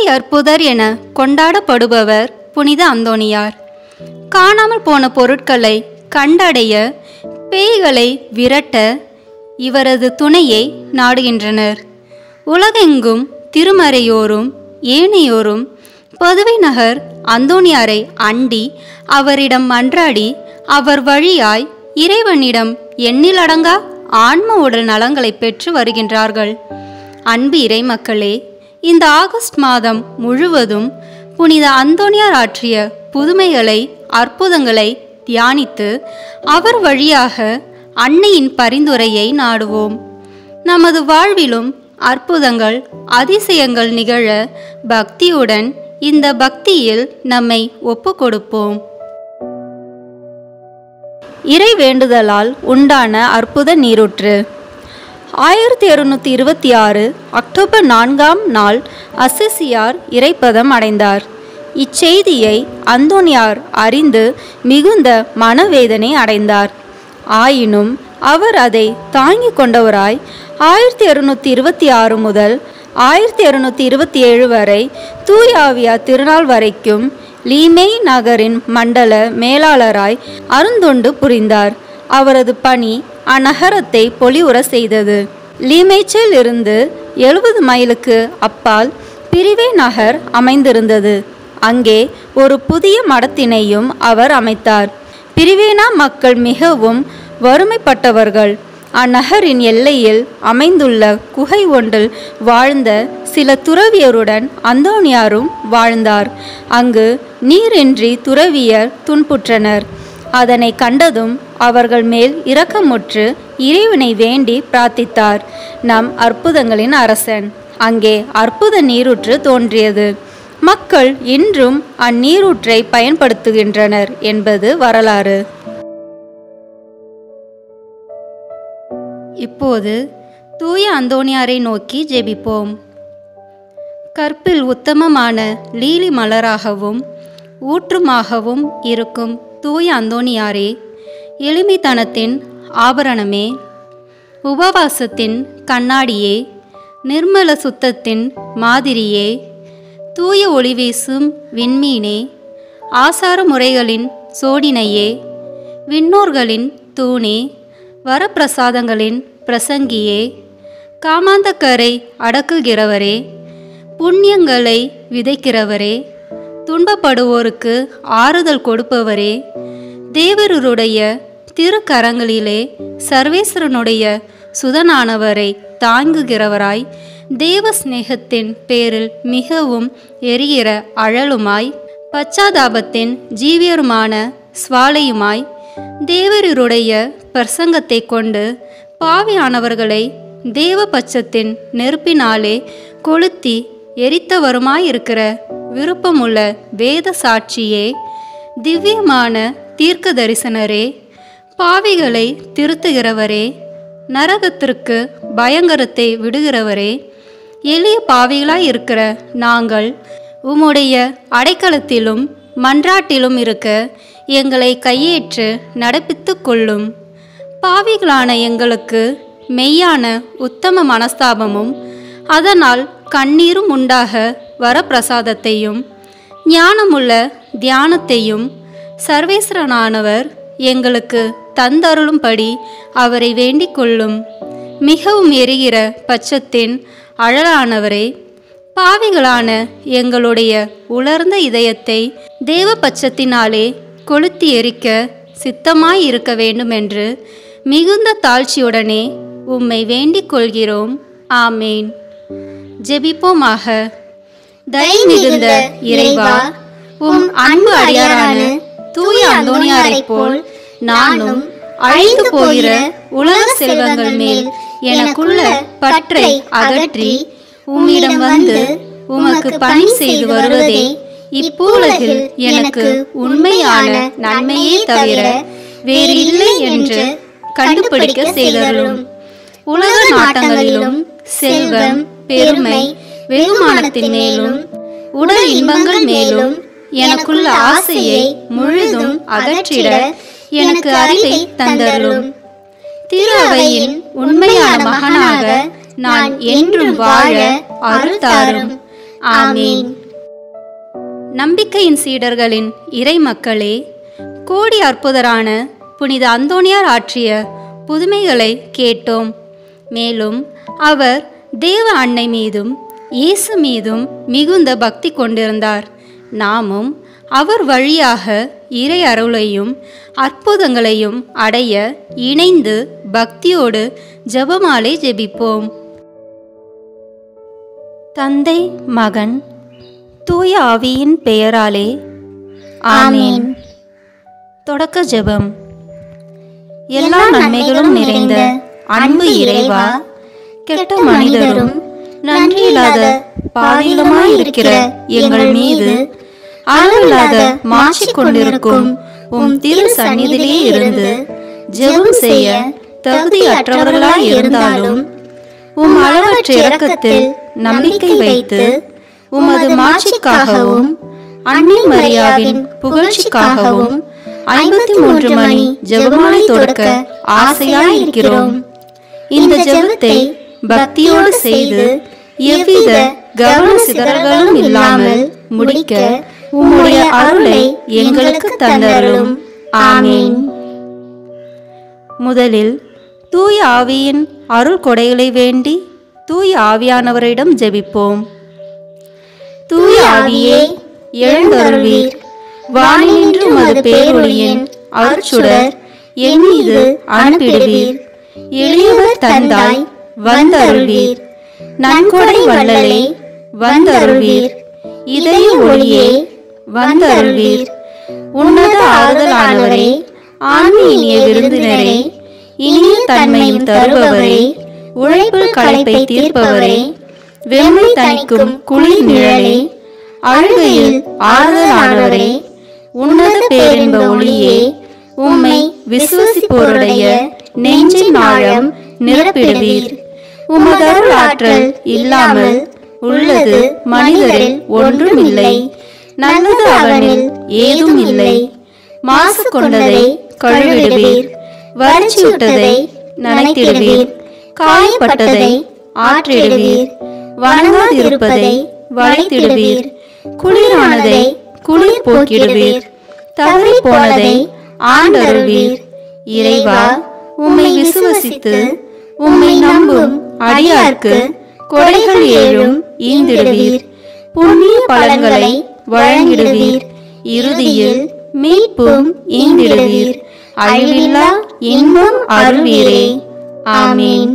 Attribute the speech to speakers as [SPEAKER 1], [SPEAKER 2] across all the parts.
[SPEAKER 1] அற்புதர் என கொண்டாடப்படுபவர் புனித அந்தோணியார் காணாமல் போன பொருட்களை கண்டடைய பேய்களை விரட்ட இவரது துணையை நாடுகின்றனர் உலகெங்கும் திருமறையோரும் ஏனையோரும் பதுவை நகர் அந்தோணியாரை அண்டி அவரிடம் மன்றாடி அவர் வழியாய் இறைவனிடம் எண்ணிலடங்கா ஆன்ம உடல் நலங்களை பெற்று வருகின்றார்கள் அன்பு இறை மக்களே இந்த ஆகஸ்ட் மாதம் முழுவதும் புனித அந்தோணியார் ஆற்றிய புதுமைகளை அற்புதங்களை தியானித்து அவர் வழியாக அன்னையின் பரிந்துரையை நாடுவோம் நமது வாழ்விலும் அற்புதங்கள் அதிசயங்கள் நிகழ பக்தியுடன் இந்த பக்தியில் நம்மை ஒப்புக் கொடுப்போம் இறை வேண்டுதலால் உண்டான அற்புத நீரூற்று ஆயிரத்தி இருநூத்தி இருபத்தி ஆறு அக்டோபர் நான்காம் நாள் அசிசியார் இறைப்பதம் அடைந்தார் இச்செய்தியை அந்தோனியார் அறிந்து மிகுந்த மனவேதனை அடைந்தார் ஆயினும் அவர் அதை தாங்கிக் கொண்டவராய் ஆயிரத்தி இருநூத்தி இருபத்தி ஆறு முதல் ஆயிரத்தி இருநூத்தி இருபத்தி ஏழு வரை தூயாவியா திருநாள் வரைக்கும் லீமெய் நகரின் மண்டல மேலாளராய் அருந்தொண்டு புரிந்தார் அவரது பணி அந்நகரத்தை பொலிவுற செய்தது லீமேச்சில் இருந்து எழுபது மைலுக்கு அப்பால் பிரிவே நகர் அமைந்திருந்தது அங்கே ஒரு புதிய மடத்தினையும் அவர் அமைத்தார் பிரிவேனா மக்கள் மிகவும் வறுமைப்பட்டவர்கள் அந்நகரின் எல்லையில் அமைந்துள்ள குகை ஒன்றில் வாழ்ந்த சில துறவியருடன் அந்தோணியாரும் வாழ்ந்தார் அங்கு நீரின்றி துறவியர் துன்புற்றனர் அதனை கண்டதும் அவர்கள் மேல் இரக்கமுற்று இறைவனை வேண்டி பிரார்த்தித்தார் நம் அற்புதங்களின் அரசன் அங்கே அற்புத நீரூற்று தோன்றியது மக்கள் இன்றும் அந்நீரூற்றை பயன்படுத்துகின்றனர் என்பது வரலாறு இப்போது தூய அந்தோணியாரை நோக்கி ஜெபிப்போம் கற்பில் உத்தமமான லீலி மலராகவும் ஊற்றுமாகவும் இருக்கும் தூய அந்தோணியாரே எளிமைத்தனத்தின் ஆபரணமே உபவாசத்தின் கண்ணாடியே நிர்மல சுத்தத்தின் மாதிரியே தூய ஒளி வீசும் விண்மீனே ஆசார முறைகளின் சோடினையே விண்ணோர்களின் தூணே வரப்பிரசாதங்களின் பிரசங்கியே காமாந்தக்கரை அடக்குகிறவரே புண்ணியங்களை விதைக்கிறவரே துன்பப்படுவோருக்கு ஆறுதல் கொடுப்பவரே தேவருடைய திருக்கரங்களிலே சர்வேஸ்வரனுடைய சுதனானவரை தாங்குகிறவராய் தேவ சிநேகத்தின் பேரில் மிகவும் எரிகிற அழலுமாய் பச்சாதாபத்தின் ஜீவியருமான சுவாலையுமாய் தேவருடைய பிரசங்கத்தை கொண்டு பாவியானவர்களை தேவபட்சத்தின் நெருப்பினாலே கொளுத்தி எரித்தவருமாயிருக்கிற விருப்பமுள்ள வேத சாட்சியே திவ்யமான தீர்க்க தரிசனரே பாவிகளை திருத்துகிறவரே நரகத்திற்கு பயங்கரத்தை விடுகிறவரே எளிய பாவிகளாய் இருக்கிற நாங்கள் உம்முடைய அடைக்கலத்திலும் மன்றாட்டிலும் இருக்க எங்களை கையேற்று நடப்பித்துக் கொள்ளும் பாவிகளான எங்களுக்கு மெய்யான உத்தம மனஸ்தாபமும் அதனால் கண்ணீரும் உண்டாக வரப்பிரசாதத்தையும் ஞானமுள்ள தியானத்தையும் சர்வேஸ்வரனானவர் எங்களுக்கு தந்தருளும்படி அவரை வேண்டிக் கொள்ளும் மிகவும் எரிகிற பட்சத்தின் அழலானவரே பாவிகளான எங்களுடைய உலர்ந்த இதயத்தை தேவ பட்சத்தினாலே கொளுத்தி எரிக்க சித்தமாய் இருக்க வேண்டுமென்று மிகுந்த தாழ்ச்சியுடனே உம்மை வேண்டிக் கொள்கிறோம் ஆமேன் ஜெபிப்போமாக தயை மிகுந்த இறைவா உம் அன்பு அடியாரான தூய அந்தோணியாரைப் போல் நானும் அழிந்து போகிற உலக செல்வங்கள் மேல் எனக்குள்ள பற்றை அகற்றி உம்மிடம் வந்து உமக்கு பணி செய்து வருவதே இப்பூலகில் எனக்கு உண்மையான நன்மையே தவிர வேறு இல்லை என்று கண்டுபிடிக்க செய்தருளும் உலக நாட்டங்களிலும் செல்வம் பெருமை வெகுமானத்தின் மேலும் உடல் இன்பங்கள் மேலும் எனக்குள்ள ஆசையை முழுதும் அகற்றிட எனக்கு அறிவை தந்தருளும் திரு அவையின் உண்மையான மகனாக நான் என்றும் வாழ அருள் தாரும்
[SPEAKER 2] ஆமீன்
[SPEAKER 1] நம்பிக்கையின் சீடர்களின் இறை மக்களே கோடி அற்புதரான புனித அந்தோணியார் ஆற்றிய புதுமைகளை கேட்டோம் மேலும் அவர் தேவ அன்னை மீதும் இயேசு மீதும் மிகுந்த பக்தி கொண்டிருந்தார் நாமும் அவர் வழியாக இறை அருளையும் அற்புதங்களையும் அடைய இணைந்து பக்தியோடு ஜெபமாலை ஜெபிப்போம் தந்தை மகன் தூய ஆவியின் பெயராலே ஆமீன் தொடக்க ஜெபம் எல்லா நன்மைகளும் நிறைந்த அன்பு இறைவா கெட்ட மனிதரும் நன்றியில்லாத பாவிகளுமாய் இருக்கிற எங்கள் மீது அளவில்லாத மாற்றிக் கொண்டிருக்கும் உம் திரு சந்நிதியிலே இருந்து ஜெபம் செய்ய தகுதியற்றவர்களாய் இருந்தாலும் உம் அளவற்ற இரக்கத்தில் நம்பிக்கை வைத்து உமது மாட்சிக்காகவும் அன்னை மரியாவின் புகழ்ச்சிக்காகவும் ஐம்பத்தி மூன்று மணி ஜெபமாலை தொடுக்க ஆசையாய் இருக்கிறோம் இந்த ஜெபத்தை பக்தியோடு செய்து எவ்வித கவன சிதறல்களும் இல்லாமல் முடிக்க உம்முடைய அருளை எங்களுக்கு தந்தருளும் ஆமீன் முதலில் தூய ஆவியின் அருள் கொடைகளை வேண்டி தூய ஆவியானவரிடம் ஜெபிப்போம் தூய ஆவியே எழுந்தருள்வீர் வானின்று உமது பேரொளியின் அருட்சுடர் என் மீது அனுப்பிடுவீர் எளியவர் தந்தாய் வந்தருள்வீர் நன்கொடை வள்ளலே வந்தருள்வீர் இதய ஒளியே வந்தருள்வீர் உன்னத ஆறுதலானவரே ஆன்மீனிய விருந்தினரே இனிய தன்மையும் தருபவரே உழைப்பில் களைப்பை தீர்ப்பவரே வெம்மை தணிக்கும் குளிர் நிழலே அழுகையில் ஆறுதலானவரே உன்னத பேரின்ப ஒளியே உம்மை விசுவசிப்போருடைய நெஞ்சின் ஆழம் நிரப்பிடுவீர் உமதருள் ஆற்றல் இல்லாமல் உள்ளது மனிதரில் ஒன்றும் இல்லை நல்லது அவனில் ஏதும் இல்லை மாசு கொண்டதை கழுவிடுவீர் வறட்சியுட்டதை நனைத்திடுவீர் காயப்பட்டதை ஆற்றிடுவீர் வணங்காதிருப்பதை வளைத்திடுவீர் குளிரானதை குளிர் போக்கிடுவீர் தவறி போனதை ஆண்டருள்வீர் இறைவா உம்மை விசுவசித்து உம்மை நம்பும் அடியார்க்கு கொடைகள் ஏழும் ஈந்திடுவீர் புண்ணிய பலன்களை வழங்கிடுவீர் இறுதியில் மீட்பும் ஈந்திடுவீர் அழிவில்லா இன்பம் அருள்வீரே ஆமீன்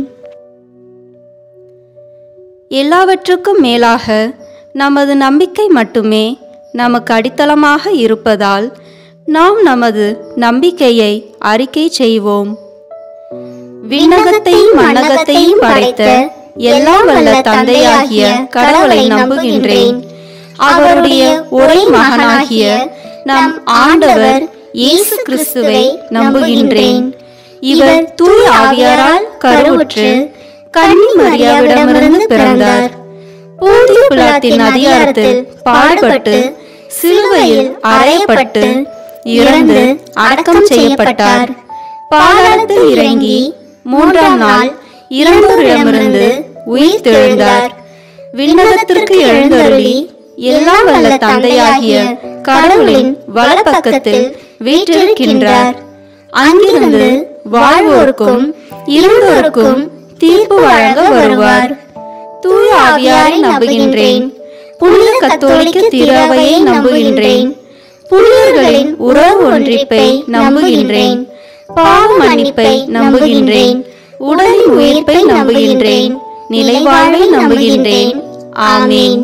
[SPEAKER 1] எல்லாவற்றுக்கும் மேலாக நமது நம்பிக்கை மட்டுமே நமக்கு அடித்தளமாக இருப்பதால் நாம் நமது நம்பிக்கையை அறிக்கை செய்வோம் விண்ணகத்தையும் மண்ணகத்தையும் படைத்த எல்லாம் வல்ல தந்தையாகிய கடவுளை நம்புகின்றேன் அவருடைய ஒரே மகனாகிய நம் ஆண்டவர் இயேசு கிறிஸ்துவை நம்புகின்றேன் இவர் தூய ஆவியாரால் கருவுற்று கன்னி மரியாவிடமிருந்து பிறந்தார் பூந்தி பிலாத்தின் அதிகாரத்தில் பாடுபட்டு சிலுவையில் அறையப்பட்டு இறந்து அடக்கம் செய்யப்பட்டார் பாதாளத்தில் இறங்கி மூன்றாம் நாள் இறந்தோரிடமிருந்து உயிர் தெழுந்தார் விண்ணகத்திற்கு எழுந்தருளி எல்லா வல்ல தந்தையாகிய கடவுளின் வலப்பக்கத்தில் வீற்றிருக்கின்றார் அங்கிருந்து வாழ்வோருக்கும் இருந்தோருக்கும் தீர்ப்பு வழங்க வருவார் தூய ஆவியாரை நம்புகின்றேன் புனித கத்தோலிக்க திருவையை நம்புகின்றேன் புனிதர்களின் உறவு ஒன்றிப்பை நம்புகின்றேன் பாவ மன்னிப்பை நம்புகின்றேன் உடலின் உயிர்ப்பை நம்புகின்றேன் நிலைவாழ்வை நம்புகின்றேன் ஆமீன்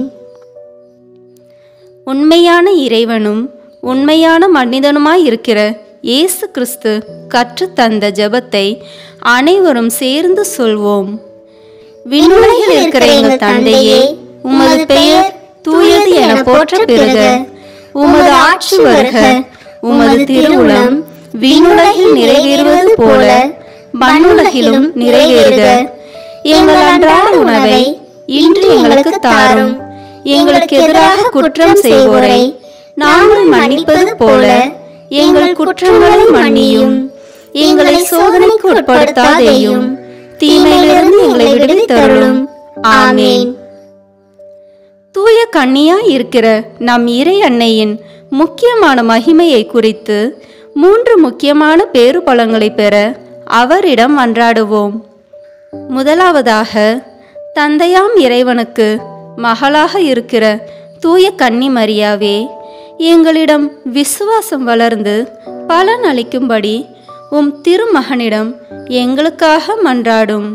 [SPEAKER 1] உண்மையான இறைவனும் உண்மையான மனிதனுமாய் இருக்கிற இயேசு கிறிஸ்து கற்றுத்தந்த ஜெபத்தை அனைவரும் சேர்ந்து சொல்வோம் விண்ணுலகில் இருக்கிற எங்கள் தந்தையே உமது பெயர் தூயது என போற்ற பெறுக உமது ஆட்சி வருக உமது திருவுளம் விண்ணுலகில் நிறைவேறுவது போல மண்ணுலகிலும் நிறைவேறுக எங்கள் அன்றாட உணவை இன்று எங்களுக்கு தாரும் எங்களுக்கு எதிராக குற்றம் செய்வோரை நாங்கள் மன்னிப்பது போல எங்கள் குற்றங்களை மன்னியும் எங்களை சோதனைக்கு உட்படுத்தாதேயும் தீமையிலிருந்து எங்களை விடுவித்தருளும் ஆமேன் தூய கன்னியாய் இருக்கிற நம் இறை அன்னையின் முக்கியமான மகிமையை குறித்து மூன்று முக்கியமான பேறு பலங்களை பெற அவரிடம் மன்றாடுவோம் முதலாவதாக தந்தையாம் இறைவனுக்கு மகளாக இருக்கிற தூய கன்னி மரியாவே எங்களிடம் விசுவாசம் வளர்ந்து பலன் அளிக்கும்படி உம் திருமகனிடம் எங்களுக்காக மன்றாடும்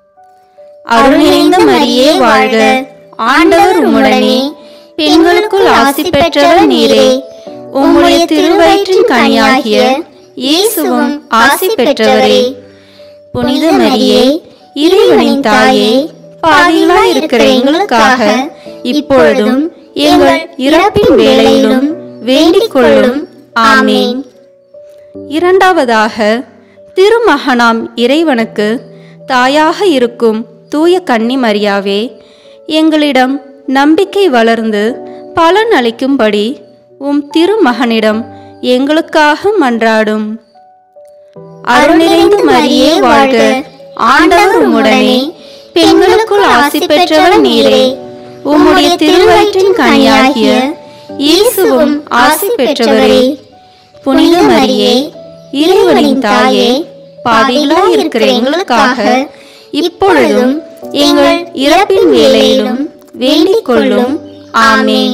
[SPEAKER 1] அருள் நிறைந்த மரியே வாழ்க ஆண்டவர் உம்முடனே பெண்களுக்குள் ஆசி பெற்றவர் நீரே உம்முடைய திருவயிற்றின் கனியாகிய இயேசுவும் ஆசி பெற்றவரே புனித மரியே இறைவனின் தாயே பாவிகளாய் இருக்கிற எங்களுக்காக இப்பொழுதும் எங்கள் இறப்பின் வேளையிலும் வேண்டிக் கொள்ளும் ஆமேன் இரண்டாவதாக திருமகனாம் இறைவனுக்கு தாயாக இருக்கும் தூய கன்னி மரியாவே எங்களிடம் நம்பிக்கை வளர்ந்து பலன் அளிக்கும்படி உம் திருமகனிடம் எங்களுக்காக மன்றாடும் அருள் நிறைந்த மரியே வாழ்க ஆண்டவர் உம்முடனே பெண்களுக்குள் ஆசி பெற்றவர் நீரே உம்முடைய திருவயிற்றின் கனியாகிய இயேசுவும் ஆசி பெற்றவரே புனித மரியே இறைவனின் தாயே பாவிகளாய் இருக்கிற எங்களுக்காக இப்பொழுதும் எங்கள் இறப்பின் வேளையிலும் வேண்டிக் கொள்ளும் ஆமேன்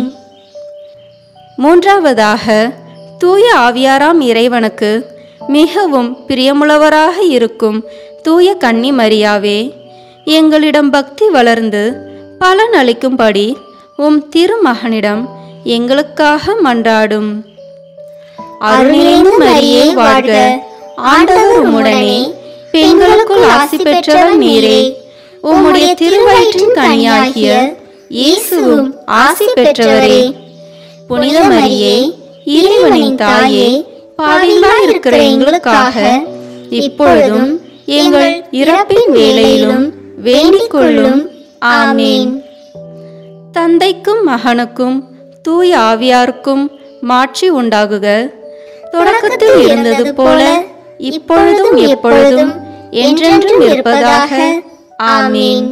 [SPEAKER 1] மூன்றாவதாக தூய ஆவியாராம் இறைவனுக்கு மிகவும் பிரியமுள்ளவராக இருக்கும் தூய கன்னி மரியாவே எங்களிடம் பக்தி வளர்ந்து பலன் அளிக்கும்படி உம் திருமகனிடம் எங்களுக்காக மன்றாடும் அருள் நிறைந்த மரியே வாழ்க ஆண்டவர் உம்முடனே பெண்களுக்குள் ஆசி பெற்றவர் நீரே உம்முடைய திருவயிற்றின் கனியாகிய இயேசுவும் ஆசி பெற்றவரே புனித மரியே இறைவனின் தாயே பாவிகளாய் இருக்கிற எங்களுக்காக இப்பொழுதும் எங்கள் இறப்பின் வேளையிலும் வேண்டிக் கொள்ளும் ஆமேன் தந்தைக்கும் மகனுக்கும் தூய ஆவியாருக்கும் மாட்சி உண்டாகுக தொடக்கத்தில் இருந்தது போல இப்பொழுதும் எப்பொழுதும் என்றென்றும் இருப்பதாக ஆமேன்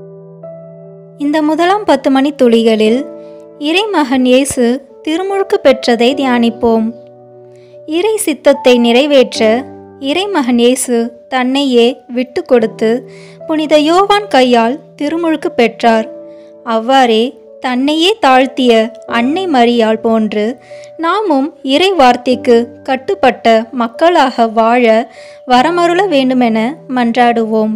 [SPEAKER 2] இந்த முதலாம் பத்து மணி துளிகளில் இறைமகன் இயேசு திருமுழுக்கு பெற்றதை தியானிப்போம் இறை சித்தத்தை நிறைவேற்ற இறைமகன் இயேசு தன்னையே விட்டு கொடுத்து புனித யோவான் கையால் திருமுழுக்கு பெற்றார் அவ்வாறே தன்னையே தாழ்த்திய அன்னை மரியாள் போன்று நாமும் இறை வார்த்தைக்கு கட்டுப்பட்ட மக்களாக வாழ வரமருள வேண்டுமென மன்றாடுவோம்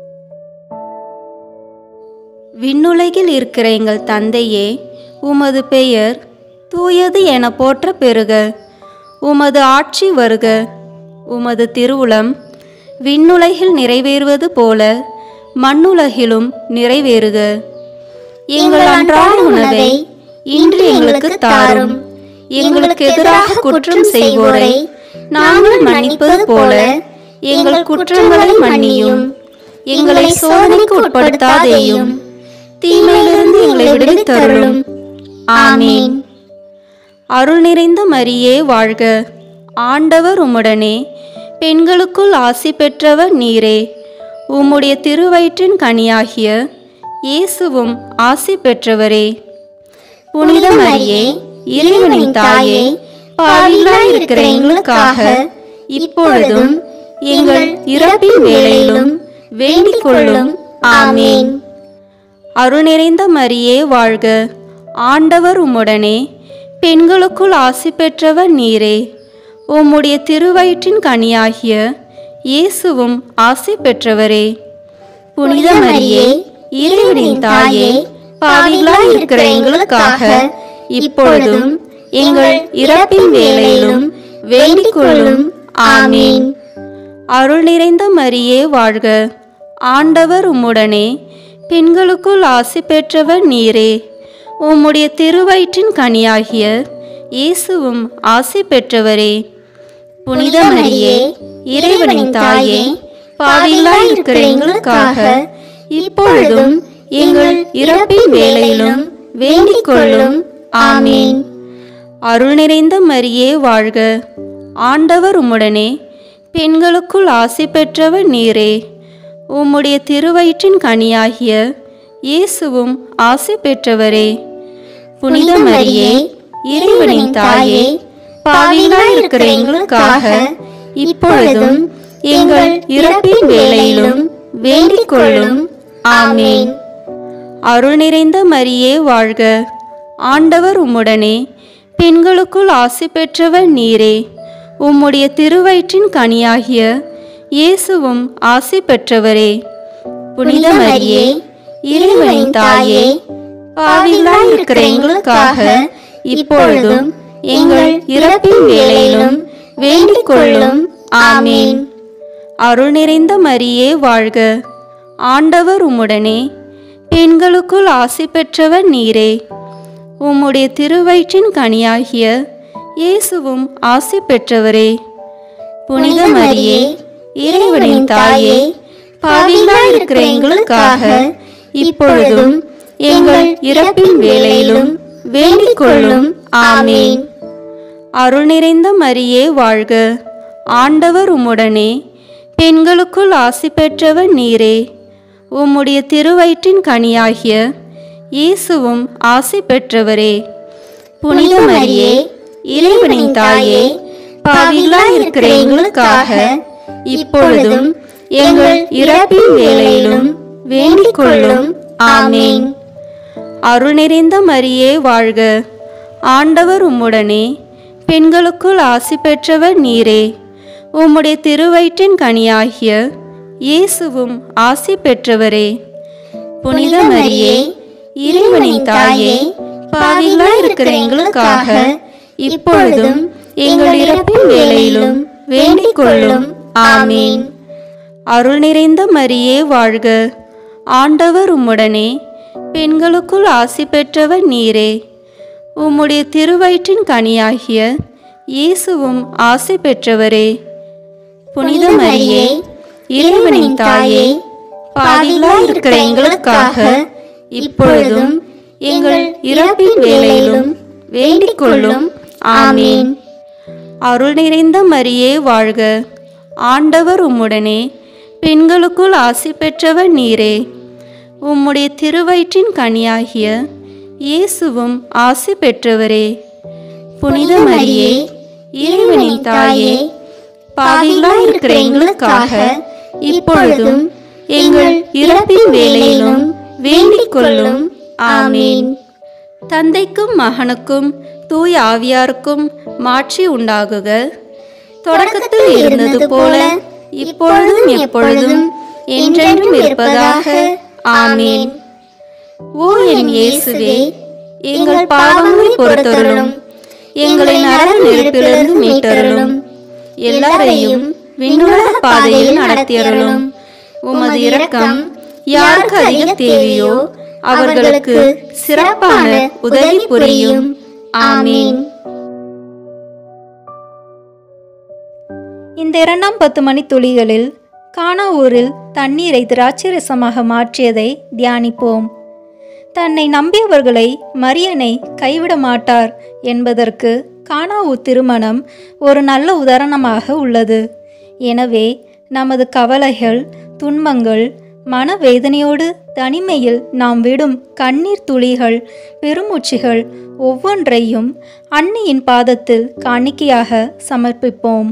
[SPEAKER 1] விண்ணுலகில் இருக்கிற எங்கள் தந்தையே உமது பெயர் தூயது என போற்ற பெறுக உமது ஆட்சி வருக உமது திருவுளம் விண்ணுலகில் நிறைவேறுவது போல மண்ணுலகிலும் நிறைவேறுக எங்கள் அன்றாட உணவை இன்று எங்களுக்கு தாரும் எங்களுக்கு எதிராக குற்றம் செய்வோரை நாங்கள் மன்னிப்பது போல எங்கள் குற்றங்களை மன்னியும் எங்களை சோதனைக்கு உட்படுத்தாதேயும் தீமையிலிருந்து எங்களை விடுவித்தருளும் ஆமீன் அருள் நிறைந்த மரியே வாழ்க ஆண்டவர் உம்முடனே பெண்களுக்குள் ஆசி பெற்றவர் நீரே உம்முடைய திருவயிற்றின் கனியாகிய இயேசுவும் ஆசி பெற்றவரே புனித மரியே இறைவனின் தாயே பாவிகளாய் இருக்கிற எங்களுக்காக இப்பொழுதும் எங்கள் இறப்பின் வேளையிலும் வேண்டிக் கொள்ளும் ஆமீன் அருள் நிறைந்த மரியே வாழ்க ஆண்டவர் உம்முடனே பெண்களுக்குள் ஆசி பெற்றவர் நீரே உம்முடைய திருவயிற்றின் கனியாகிய இயேசுவும் ஆசி பெற்றவரே புனித மரியே இறைவனின் தாயே பாவிகளாய் இருக்கிற எங்களுக்காக இப்பொழுதும் எங்கள் இறப்பின் வேளையிலும் வேண்டிக் கொள்ளும் ஆமீன் அருள் நிறைந்த மரியே வாழ்க ஆண்டவர் உம்முடனே பெண்களுக்குள் ஆசி பெற்றவர் நீரே உம்முடைய திருவயிற்றின் கனியாகிய இயேசுவும் ஆசி பெற்றவரே புனித மரியே இறைவனின் தாயே பாவிகளாய் இருக்கிற எங்களுக்காக இப்பொழுதும் எங்கள் இறப்பின் வேளையிலும் வேண்டிக் கொள்ளும் ஆமீன் அருள் நிறைந்த மரியே வாழ்க ஆண்டவர் உம்முடனே பெண்களுக்குள் ஆசி பெற்றவர் நீரே உம்முடைய திருவயிற்றின் கனியாகிய இயேசுவும் ஆசி பெற்றவரே புனித மரியே இறைவனின் தாயே பாவிகளாய் இருக்கிற எங்களுக்காக இப்பொழுதும் எங்கள் இறப்பின் வேளையிலும் வேண்டிக் கொள்ளும் ஆமேன் அருள் நிறைந்த மரியே வாழ்க ஆண்டவர் உம்முடனே பெண்களுக்குள் ஆசி பெற்றவர் நீரே உம்முடைய திருவயிற்றின் கனியாகிய இயேசுவும் ஆசி பெற்றவரே புனித மரியே இறைவனின் தாயே பாவிகளாய் இருக்கிற எங்களுக்காக இப்பொழுதும் எங்கள் இறப்பின் வேளையிலும் வேண்டிக் கொள்ளும் ஆமேன் அருள் நிறைந்த மரியே வாழ்க ஆண்டவர் உம்முடனே பெண்களுக்குள் ஆசி பெற்றவர் நீரே உம்முடைய திருவயிற்றின் கனியாகிய இயேசுவும் ஆசி பெற்றவரே புனித மரியே இறைவனின் தாயே பாவிகளாய் இருக்கிற எங்களுக்காக இப்பொழுதும் எங்கள் இறப்பின் வேளையிலும் வேண்டிக் கொள்ளும் ஆமேன் அருள் நிறைந்த மரியே வாழ்க ஆண்டவர் உம்முடனே பெண்களுக்குள் ஆசி பெற்றவர் நீரே உம்முடைய திருவயிற்றின் கனியாகிய இயேசுவும் ஆசி பெற்றவரே புனித மரியே இறைவனின் தாயே பாவிகளாய் இருக்கிற எங்களுக்காக இப்பொழுதும் எங்கள் இறப்பின் வேளையிலும் வேண்டிக் கொள்ளும் ஆமேன் அருள் நிறைந்த மரியே வாழ்க ஆண்டவர் உம்முடனே பெண்களுக்குள் ஆசி பெற்றவர் நீரே உம்முடைய திருவயிற்றின் கனியாகிய இயேசுவும் ஆசி பெற்றவரே புனித மரியே இறைவனின் தாயே பாவிகளாய் இருக்கிற எங்களுக்காக இப்பொழுதும் எங்கள் இறப்பின் வேளையிலும் வேண்டிக் கொள்ளும் ஆமேன் அருள் நிறைந்த மரியே வாழ்க ஆண்டவர் உம்முடனே பெண்களுக்குள் ஆசி பெற்றவர் நீரே உம்முடைய திருவயிற்றின் கனியாகிய இயேசுவும் ஆசி பெற்றவரே புனித மரியே இறைவனின் தாயே பாவிகளாய் இருக்கிற எங்களுக்காக இப்பொழுதும் எங்கள் இறப்பின் வேளையிலும் வேண்டிக் கொள்ளும் ஆமீன் அருள் நிறைந்த மரியே வாழ்க ஆண்டவர் உம்முடனே பெண்களுக்குள் ஆசி பெற்றவர் நீரே உம்முடைய திருவயிற்றின் கனியாகிய இயேசுவும் ஆசி பெற்றவரே புனித மரியே இறைவனின் தாயே பாவிகளாய் இருக்கிற எங்களுக்காக இப்பொழுதும் எங்கள் இறப்பின் வேளையிலும் வேண்டிக் கொள்ளும் ஆமீன் தந்தைக்கும் மகனுக்கும் தூய் ஆவியாருக்கும் மாட்சி உண்டாகுக தொடக்கத்தில் இருந்தது போல இப்பொழுதும் எப்பொழுதும் என்றென்றும் இருப்பதாக ஆமீன் ஓ என் இயேசுவே எங்கள் பாவங்களை பொறுத்தருளும் எங்களை நரக நெருப்பிலிருந்து மீட்டருளும் எல்லாரையும் விண்ணுலக பாதையில் நடத்தியருளும் உமது இரக்கம் யாருக்கு அதிக தேவையோ அவர்களுக்கு சிறப்பான உதவி புரியும் ஆமீன்
[SPEAKER 2] இந்த இரண்டாம் பத்து மணி துளிகளில் கானா ஊரில் தண்ணீரை திராட்சரசமாக மாற்றியதை தியானிப்போம் தன்னை நம்பியவர்களை மரியனை கைவிட மாட்டார் என்பதற்கு கானாவூ திருமணம் ஒரு நல்ல உதாரணமாக உள்ளது எனவே நமது கவலைகள் துன்பங்கள் மனவேதனையோடு தனிமையில் நாம் விடும் கண்ணீர் துளிகள் பெருமூச்சுகள் ஒவ்வொன்றையும் அன்னியின் பாதத்தில் காணிக்கையாக சமர்ப்பிப்போம்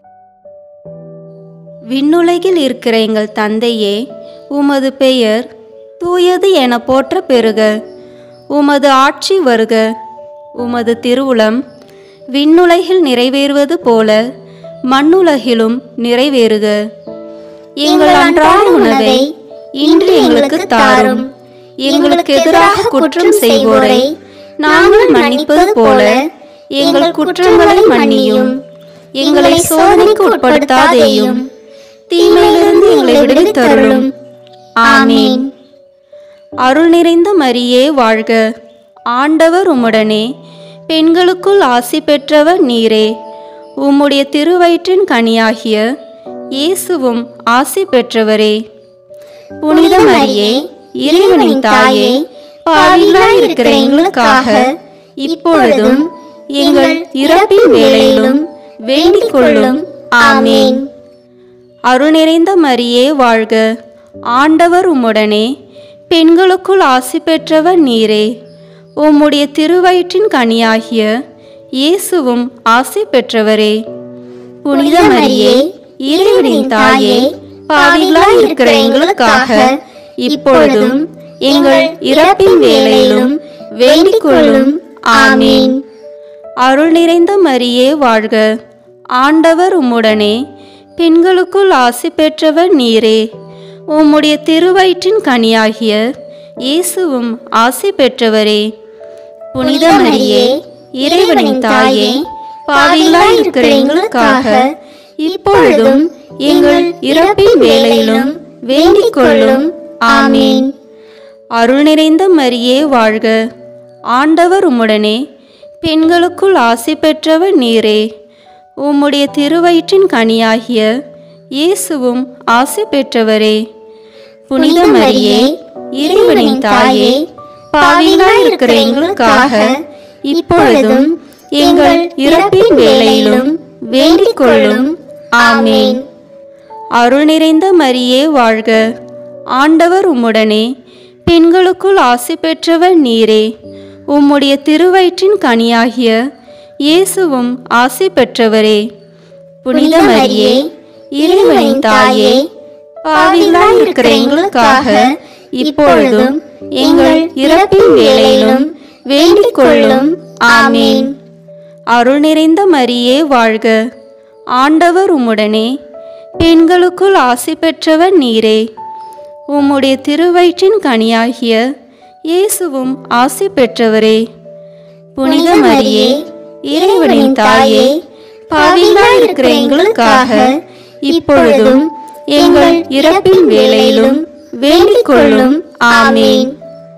[SPEAKER 1] விண்ணுலகில் இருக்கிற எங்கள் தந்தையே உமது பெயர் தூயது என போற்ற பெறுக உமது ஆட்சி வருக உமது திருவுளம் விண்ணுலகில் நிறைவேறுவது போல மண்ணுலகிலும் நிறைவேறுக எங்கள் அன்றாட உணவை இன்று எங்களுக்கு தாரும் எங்களுக்கு எதிராக குற்றம் செய்வோரை நாங்கள் மன்னிப்பது போல எங்கள் குற்றங்களை மன்னியும் எங்களை சோதனைக்கு உட்படுத்தாதேயும் தீமையிலிருந்து எங்களை விடுவித்தருளும் ஆமீன் அருள் நிறைந்த மரியே வாழ்க ஆண்டவர் உம்முடனே பெண்களுக்குள் ஆசி பெற்றவர் நீரே உம்முடைய திருவயிற்றின் கனியாகிய இயேசுவும் ஆசி பெற்றவரே புனித மரியே இறைவனின் தாயே பாவிகளாய் இருக்கிற எங்களுக்காக இப்பொழுதும் எங்கள் இறப்பின் வேளையிலும் வேண்டிக் கொள்ளும் ஆமீன் அருள் நிறைந்த மரியே வாழ்க ஆண்டவர் உம்முடனே பெண்களுக்குள் ஆசி பெற்றவர் நீரே உம்முடைய திருவயிற்றின் கனியாகிய இயேசுவும் ஆசை பெற்றவரே புனித மரியே இறைவனின் தாயே பாவிகளாய் இருக்கிற எங்களுக்காக இப்பொழுதும் எங்கள் இறப்பின் வேளையிலும் வேண்டிக் கொள்ளும் ஆமீன் அருள் நிறைந்த மரியே வாழ்க ஆண்டவர் உம்முடனே பெண்களுக்குள் ஆசி பெற்றவர் நீரே உம்முடைய திருவயிற்றின் கனியாகிய இயேசுவும் ஆசி பெற்றவரே புனித மரியே இறைவனின் தாயே பாவிகளாய் இருக்கிற எங்களுக்காக இப்பொழுதும் எங்கள் இறப்பின் வேளையிலும் வேண்டிக் கொள்ளும் ஆமீன் அருள் நிறைந்த மரியே வாழ்க ஆண்டவர் உம்முடனே பெண்களுக்குள் ஆசி பெற்றவர் நீரே உம்முடைய திருவயிற்றின் கனியாகிய இயேசுவும் ஆசி பெற்றவரே புனித மரியே இறைவனின் தாயே பாவிகளாய் இருக்கிற எங்களுக்காக இப்பொழுதும் எங்கள் இறப்பின் வேளையிலும் வேண்டிக் கொள்ளும் ஆமீன் அருள் நிறைந்த மரியே வாழ்க ஆண்டவர் உம்முடனே பெண்களுக்குள் ஆசி பெற்றவர் நீரே உம்முடைய திருவயிற்றின் கனியாகிய இயேசுவும் ஆசி பெற்றவரே புனித மரியே இறைவனின் தாயே பாவிகளாய் இருக்கிற எங்களுக்காக இப்பொழுதும் எங்கள் இறப்பின் வேளையிலும் வேண்டிக் கொள்ளும் ஆமீன் அருள் நிறைந்த மரியே வாழ்க ஆண்டவர் உம்முடனே பெண்களுக்குள் ஆசி பெற்றவர் நீரே உம்முடைய திருவயிற்றின் கனியாகிய இயேசுவும் ஆசி பெற்றவரே புனித மரியே இறைவனின் தாயே பாவிகளாய் இருக்கிற எங்களுக்காக இப்பொழுதும் எங்கள் இறப்பின் வேளையிலும் வேண்டிக் கொள்ளும் ஆமீன்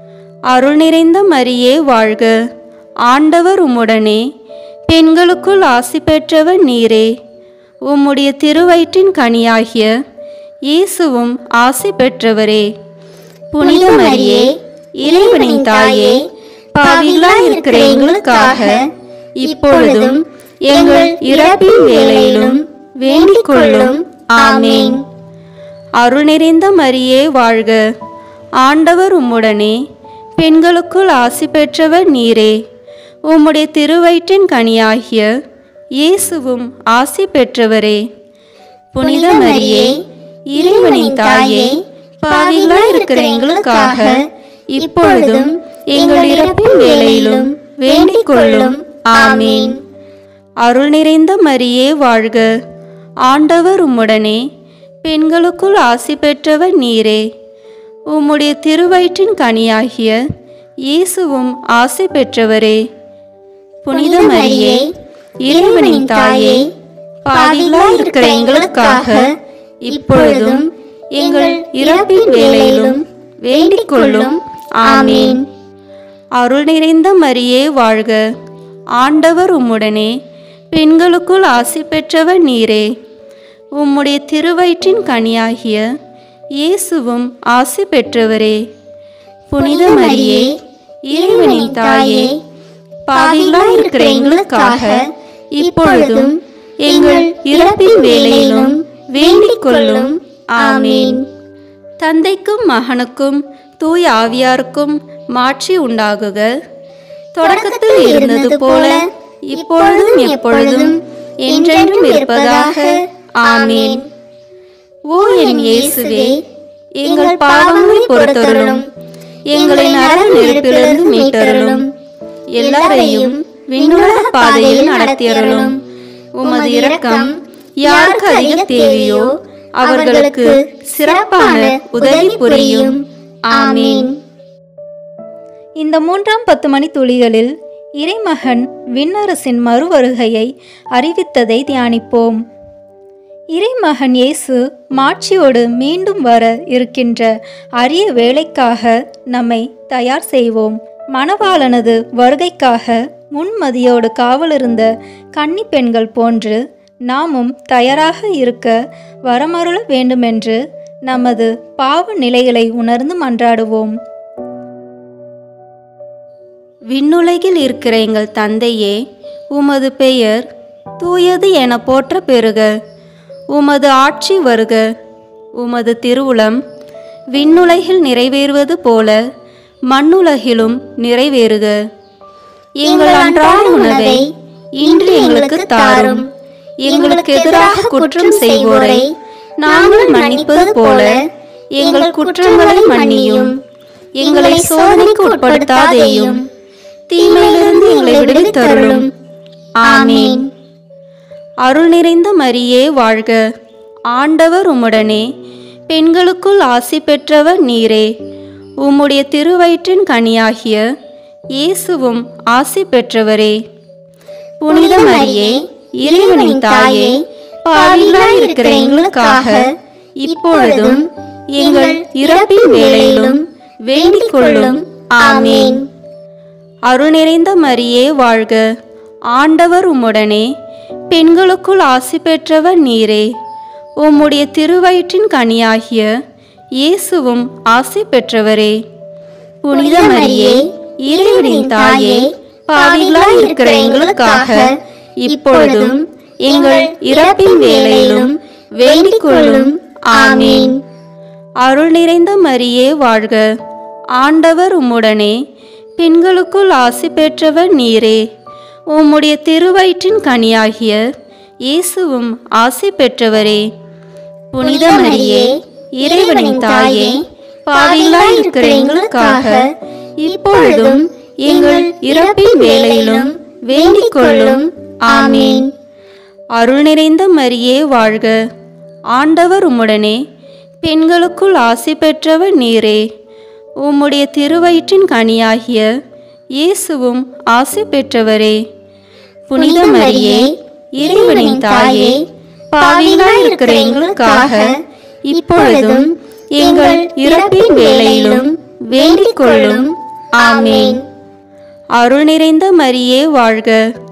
[SPEAKER 1] அருள் நிறைந்த மரியே வாழ்க ஆண்டவர் உம்முடனே பெண்களுக்குள் ஆசி பெற்றவர் நீரே உம்முடைய திருவயிற்றின் கனியாகிய இயேசுவும் ஆசி பெற்றவரே புனித மரியே இறைவனின் தாயே பாவிகளாய் இருக்கிற எங்களுக்காக இப்பொழுதும் எங்கள் இறப்பின் வேளையிலும் வேண்டிக் கொள்ளும் ஆமீன் அருள் நிறைந்த மரியே வாழ்க ஆண்டவர் உம்முடனே பெண்களுக்குள் ஆசி பெற்றவர் நீரே உம்முடைய திருவயிற்றின் கனியாகிய இயேசுவும் ஆசி பெற்றவரே புனித மரியே இறைவனின் தாயே பாவிகளாய் இருக்கிற எங்களுக்காக இப்பொழுதும் எங்கள் இறப்பின் வேளையிலும் வேண்டிக் கொள்ளும் ஆமீன் அருள் நிறைந்த மரியே வாழ்க ஆண்டவர் உம்முடனே பெண்களுக்குள் ஆசி பெற்றவர் நீரே உம்முடைய திருவயிற்றின் கனியாகிய இயேசுவும் ஆசி பெற்றவரே புனித மரியே இறைவனின் தாயே பாவிகளாய் இருக்கிற எங்களுக்காக இப்பொழுதும் எங்கள் இறப்பின் வேளையிலும் வேண்டிக் கொள்ளும் ஆமீன் அருள் நிறைந்த மரியே வாழ்க ஆண்டவர் உம்முடனே பெண்களுக்குள் ஆசி பெற்றவர் நீரே உம்முடைய திருவயிற்றின் கனியாகிய இயேசுவும் ஆசி பெற்றவரே புனித மரியே இறைவனின் தாயே பாவிகளாய் இருக்கிற எங்களுக்காக இப்பொழுதும் எங்கள் இறப்பின் வேளையிலும் வேண்டிக் கொள்ளும் ஆமீன் தந்தைக்கும் மகனுக்கும் தூய ஆவியாருக்கும் மாட்சி உண்டாகுக தொடக்கத்தில் இருந்தது போல இப்பொழுதும் எப்பொழுதும் என்றென்றும் இருப்பதாக ஆமீன் ஓ என் இயேசுவே எங்கள் பாவங்களை பொறுத்தருளும் எங்களை நரக நெருப்பிலிருந்து மீட்டருளும் எல்லாரையும் விண்ணுலக பாதையில் நடத்தியருளும் உமது இரக்கம் யாருக்கு அதிக தேவையோ அவர்களுக்கு சிறப்பான உதவி புரியும் ஆமீன்
[SPEAKER 2] இந்த மூன்றாம் பத்து மணி துளிகளில் இறைமகன் விண்ணரசின் மறுவருகையை அறிவித்ததை தியானிப்போம் இறைமகன் இயேசு மாட்சியோடு மீண்டும் வர இருக்கின்ற அரிய வேலைக்காக நம்மை தயார் செய்வோம் மணவாளனது வருகைக்காக முன்மதியோடு காவலிருந்த கன்னி பெண்கள் போன்று நாமும் தயாராக இருக்க வரமருள வேண்டுமென்று நமது பாவ நிலைகளை உணர்ந்து மன்றாடுவோம்
[SPEAKER 1] விண்ணுலகில் இருக்கிற எங்கள் தந்தையே உமது பெயர் தூயது என போற்ற பெறுக உமது ஆட்சி வருக உமது திருவுளம் விண்ணுலகில் நிறைவேறுவது போல மண்ணுலகிலும் நிறைவேறுக எங்கள் அன்றாட உணவை இன்று எங்களுக்கு தாரும் எங்களுக்கு எதிராக குற்றம் செய்வோரை நாங்கள் மன்னிப்பது போல எங்கள் குற்றங்களை மன்னியும் எங்களை சோதனைக்கு உட்படுத்தாதேயும் தீமையிலிருந்து எங்களை விடுவித்தருளும் ஆமீன் அருள் நிறைந்த மரியே வாழ்க ஆண்டவர் உம்முடனே பெண்களுக்குள் ஆசி பெற்றவர் நீரே உம்முடைய திருவயிற்றின் கனியாகிய இயேசுவும் ஆசி பெற்றவரே புனித மரியே இறைவனின் தாயே பாவிகளாய் இருக்கிற எங்களுக்காக இப்பொழுதும் எங்கள் இறப்பின் வேளையிலும் வேண்டிக் கொள்ளும் ஆமீன் அருள் நிறைந்த மரியே வாழ்க ஆண்டவர் உம்முடனே பெண்களுக்குள் ஆசி பெற்றவர் நீரே உம்முடைய திருவயிற்றின் கனியாகிய இயேசுவும் ஆசி பெற்றவரே புனித மரியே இறைவனின் தாயே பாவிகளாய் இருக்கிற எங்களுக்காக இப்பொழுதும் எங்கள் இறப்பின் வேளையிலும் வேண்டிக் கொள்ளும் ஆமீன் அருள் நிறைந்த மரியே வாழ்க ஆண்டவர் உம்முடனே பெண்களுக்குள் ஆசி பெற்றவர் நீரே உம்முடைய திருவயிற்றின் கனியாகிய இயேசுவும் ஆசி பெற்றவரே புனித மரியே இறைவனின் தாயே பாவிகளாய் இருக்கிற எங்களுக்காக இப்பொழுதும் எங்கள் இறப்பின் வேளையிலும் வேண்டிக் கொள்ளும் ஆமீன் அருள் நிறைந்த மரியே வாழ்க ஆண்டவர் உம்முடனே பெண்களுக்குள் ஆசி பெற்றவர் நீரே உம்முடைய திருவயிற்றின் கனியாகிய இயேசுவும் ஆசி பெற்றவரே புனித மரியே இறைவனின் தாயே பாவிகளாய் இருக்கிற எங்களுக்காக இப்பொழுதும் எங்கள் இறப்பின் வேளையிலும் வேண்டிக் கொள்ளும் ஆமீன் அருள் நிறைந்த மரியே வாழ்க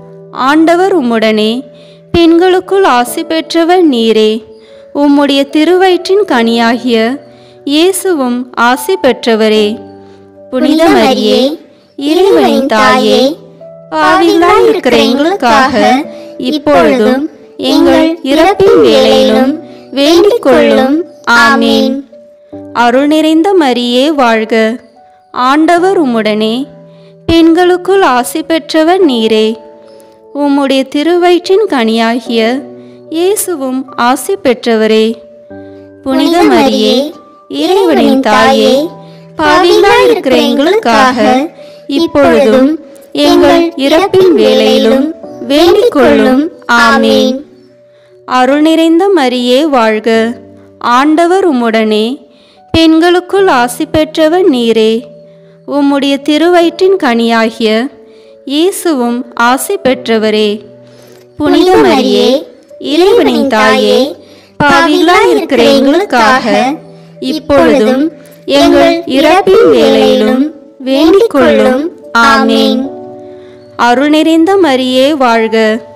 [SPEAKER 1] ஆண்டவர் உம்முடனே பெண்களுக்குள் ஆசி பெற்றவர் நீரே உம்முடைய திருவயிற்றின் கனியாகிய இயேசுவும் ஆசி பெற்றவரே புனித மரியே இறைவனின் தாயே பாவிகளாய் இருக்கிற எங்களுக்காக இப்பொழுதும் எங்கள் இறப்பின் வேளையிலும் வேண்டிக் கொள்ளும் ஆமீன் அருள் நிறைந்த மரியே வாழ்க ஆண்டவர் உம்முடனே பெண்களுக்குள் ஆசி பெற்றவர் நீரே உம்முடைய திருவயிற்றின் கனியாகிய இயேசுவும் ஆசி பெற்றவரே புனித மரியே இறைவனின் தாயே பாவிகளாய் இருக்கிற எங்களுக்காக இப்பொழுதும் எங்கள் இறப்பின் வேளையிலும் வேண்டிக் கொள்ளும் ஆமீன் அருள் நிறைந்த மரியே வாழ்க ஆண்டவர் உம்முடனே பெண்களுக்குள் ஆசி பெற்றவர் நீரே உம்முடைய திருவயிற்றின் கனியாகிய இயேசுவும் ஆசி பெற்றவரே புனித மரியே இறைவனின் தாயே பாவிகளாய் இருக்கிற எங்களுக்காக இப்பொழுதும் எங்கள் இறப்பின் வேளையிலும் வேண்டிக் கொள்ளும் ஆமீன் அருள் நிறைந்த மரியே வாழ்க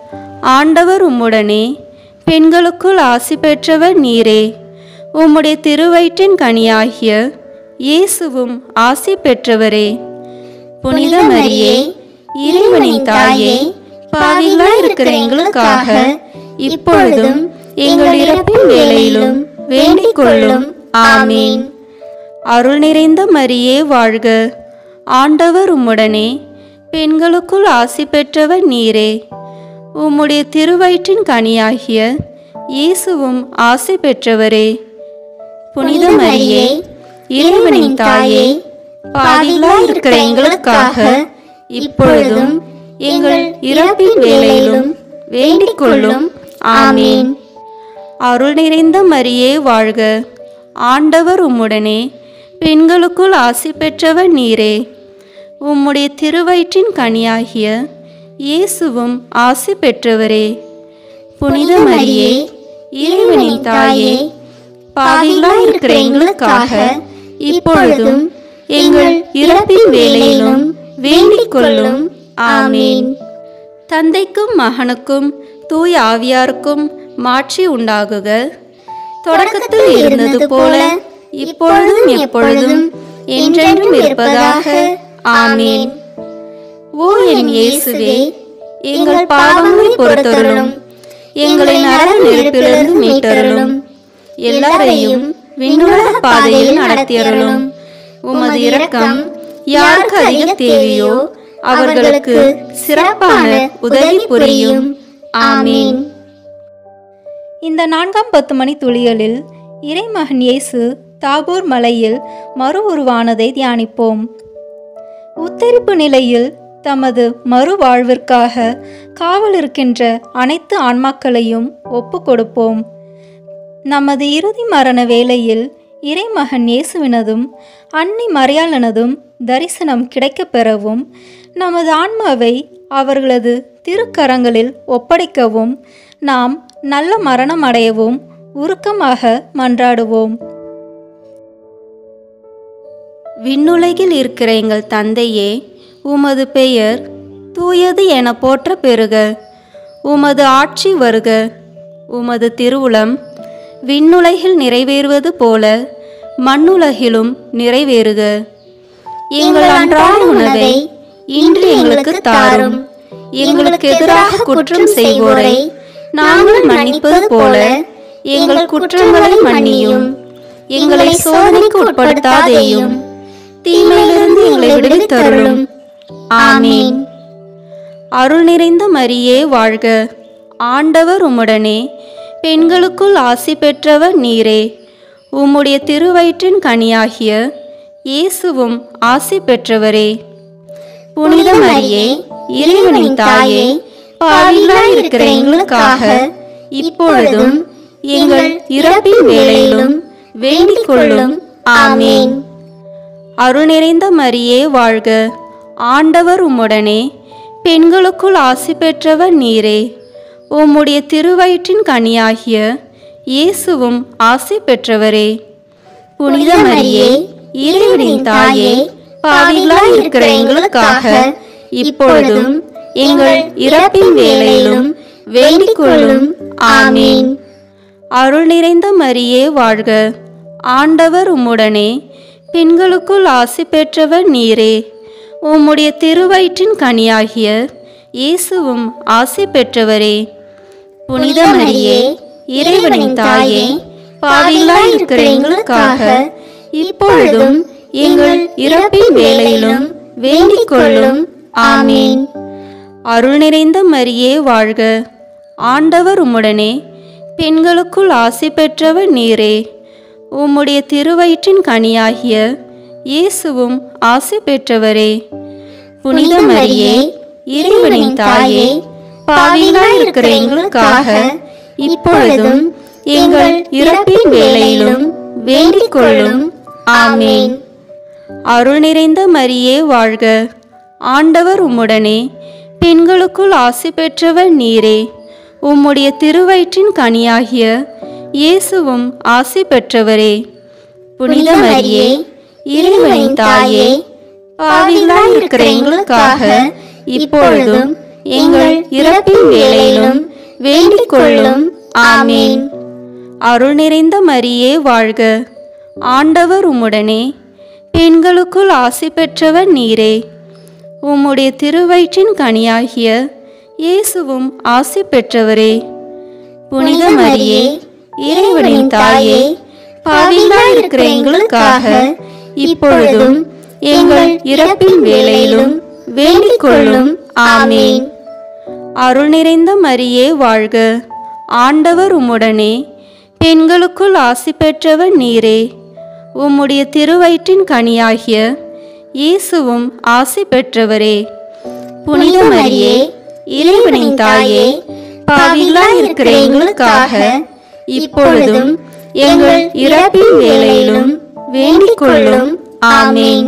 [SPEAKER 1] ஆண்டவர் உம்முடனே பெண்களுக்குள் ஆசி பெற்றவர் நீரே உம்முடைய திருவயிற்றின் கனியாகிய இயேசுவும் ஆசி பெற்றவரே புனித மரியே இறைவனின் தாயே பாவிகளாய் இருக்கிற எங்களுக்காக இப்பொழுதும் எங்கள் இறப்பின் வேளையிலும் வேண்டிக் கொள்ளும் ஆமீன் அருள் நிறைந்த மரியே வாழ்க ஆண்டவர் உம்முடனே பெண்களுக்குள் ஆசி பெற்றவர் நீரே உம்முடைய திருவயிற்றின் கனியாகிய இயேசுவும் ஆசி பெற்றவரே புனித மரியே இறைவனின் தாயே பாவிகளாய் இருக்கிற எங்களுக்காக இப்பொழுதும் எங்கள் இறப்பின் வேளையிலும் வேண்டிக் கொள்ளும் ஆமீன் அருள் நிறைந்த மரியே வாழ்க ஆண்டவர் உம்முடனே பெண்களுக்குள் ஆசி பெற்றவர் நீரே உம்முடைய திருவயிற்றின் கனியாகிய இயேசுவும் ஆசி பெற்றவரே புனித மரியே இறைவனின் தாயே பாவிகளாய் இருக்கிற எங்களுக்காக இப்பொழுதும் எங்கள் இறப்பின் வேளையிலும் வேண்டிக் கொள்ளும் ஆமீன் தந்தைக்கும் மகனுக்கும் தூய ஆவியாருக்கும் மாட்சி உண்டாகுக தொடக்கத்தில் இருந்தது போல இப்பொழுதும் எப்பொழுதும் என்றென்றும் இருப்பதாக ஆமீன் ஓ என் இயேசுவே எங்கள் பாவங்களை பொறுத்தருளும் எங்களை நரக நெருப்பிலிருந்து மீட்டருளும் எல்லாரையும் விண்ணுலக பாதையில் நடத்தியருளும் உமது இரக்கம் யாருக்கு அதிக தேவையோ அவர்களுக்கு சிறப்பான உதவி புரியும் ஆமீன்
[SPEAKER 2] இந்த நான்காம் பத்து மணி துளிகளில் இறைமகன் இயேசு தாபோர் மலையில் மறு உருவானதை தியானிப்போம் உத்தரிப்பு நிலையில் தமது மறுவாழ்விற்காக காவல் இருக்கின்ற அனைத்து ஆன்மாக்களையும் ஒப்பு கொடுப்போம் நமது இறுதி மரண வேளையில் இறைமகன் இயேசுவினதும் அன்னி மறையாளனதும் தரிசனம் கிடைக்கப் பெறவும் நமது ஆன்மாவை அவர்களது திருக்கரங்களில் ஒப்படைக்கவும் நாம் நல்ல மரணம் அடையவும் உருக்கமாக மன்றாடுவோம்
[SPEAKER 1] விண்ணுலகில் இருக்கிற எங்கள் தந்தையே உமது பெயர் தூயது என போற்ற பெறுக உமது ஆட்சி வருக உமது திருவுளம் விண்ணுலகில் நிறைவேறுவது போல மண்ணுலகிலும் நிறைவேறுக எங்கள் அன்றாட உணவை இன்று எங்களுக்கு தாரும் எங்களுக்கு எதிராக குற்றம் செய்வோரை நாங்கள் மன்னிப்பது போல எங்கள் குற்றங்களை மன்னியும் எங்களை சோதனைக்கு உட்படுத்தாதேயும் தீமையிலிருந்து எங்களை விடுவித்தருளும் ஆமீன் அருள் நிறைந்த மரியே வாழ்க ஆண்டவர் உம்முடனே பெண்களுக்குள் ஆசி பெற்றவர் நீரே உம்முடைய திருவயிற்றின் கனியாகிய இயேசுவும் ஆசி பெற்றவரே புனித மரியே இறைவனின் தாயே பாவிகளாய் இருக்கிற எங்களுக்காக இப்பொழுதும் எங்கள் இறப்பின் வேளையிலும் வேண்டிக் கொள்ளும் ஆமீன் அருள் நிறைந்த மரியே வாழ்க ஆண்டவர் உம்முடனே பெண்களுக்குள் ஆசி பெற்றவர் நீரே உம்முடைய திருவயிற்றின் கனியாகிய இயேசுவும் ஆசி பெற்றவரே புனித மரியே இறைவனின் தாயே பாவிகளாய் இருக்கிற எங்களுக்காக இப்பொழுதும் எங்கள் இறப்பின் வேளையிலும் வேண்டிக் கொள்ளும் ஆமீன் அருள் நிறைந்த மரியே வாழ்க ஆண்டவர் உம்முடனே பெண்களுக்குள் ஆசி பெற்றவர் நீரே உம்முடைய திருவயிற்றின் கனியாகிய இயேசுவும் ஆசி பெற்றவரே புனித மரியே இறைவனின் தாயே பாவிகளாய் இருக்கிற எங்களுக்காக இப்பொழுதும் எங்கள் இறப்பின் வேளையிலும் வேண்டிக் கொள்ளும் ஆமீன் அருள் நிறைந்த மரியே வாழ்க ஆண்டவர் உம்முடனே பெண்களுக்குள் ஆசி பெற்றவர் நீரே உம்முடைய திருவயிற்றின் கனியாகிய இயேசுவும் ஆசி பெற்றவரே புனித மரியே இறைவனின் தாயே பாவிகளாய் இருக்கிற எங்களுக்காக இப்பொழுதும் எங்கள் இறப்பின் வேளையிலும் வேண்டிக் கொள்ளும் ஆமீன் அருள் நிறைந்த மரியே வாழ்க ஆண்டவர் உம்முடனே பெண்களுக்குள் ஆசி பெற்றவர் நீரே உம்முடைய திருவயிற்றின் கனியாகிய இயேசுவும் ஆசி பெற்றவரே புனித மரியே இறைவனின் தாயே பாவிகளாய் இருக்கிற எங்களுக்காக இப்பொழுதும் எங்கள் இறப்பின் வேளையிலும் வேண்டிக் கொள்ளும் ஆமீன் அருள் நிறைந்த மரியே வாழ்க ஆண்டவர் உம்முடனே பெண்களுக்குள் ஆசி பெற்றவர் நீரே உம்முடைய திருவயிற்றின் கனியாகிய இயேசுவும் ஆசி பெற்றவரே புனித மரியே இறைவனின் தாயே பாவிகளாய் இருக்கிற எங்களுக்காக இப்பொழுதும் எங்கள் இறப்பின் வேளையிலும் வேண்டிக் கொள்ளும் ஆமீன் அருள் நிறைந்த மரியே வாழ்க ஆண்டவர் உம்முடனே பெண்களுக்குள் ஆசி பெற்றவர் நீரே உம்முடைய திருவயிற்றின் கனியாகிய இயேசுவும் ஆசி பெற்றவரே புனித மரியே இறைவனின் தாயே பாவிகளாய் இருக்கிற எங்களுக்காக இப்பொழுதும் எங்கள் இறப்பின் வேளையிலும் வேண்டிக் கொள்ளும் ஆமீன்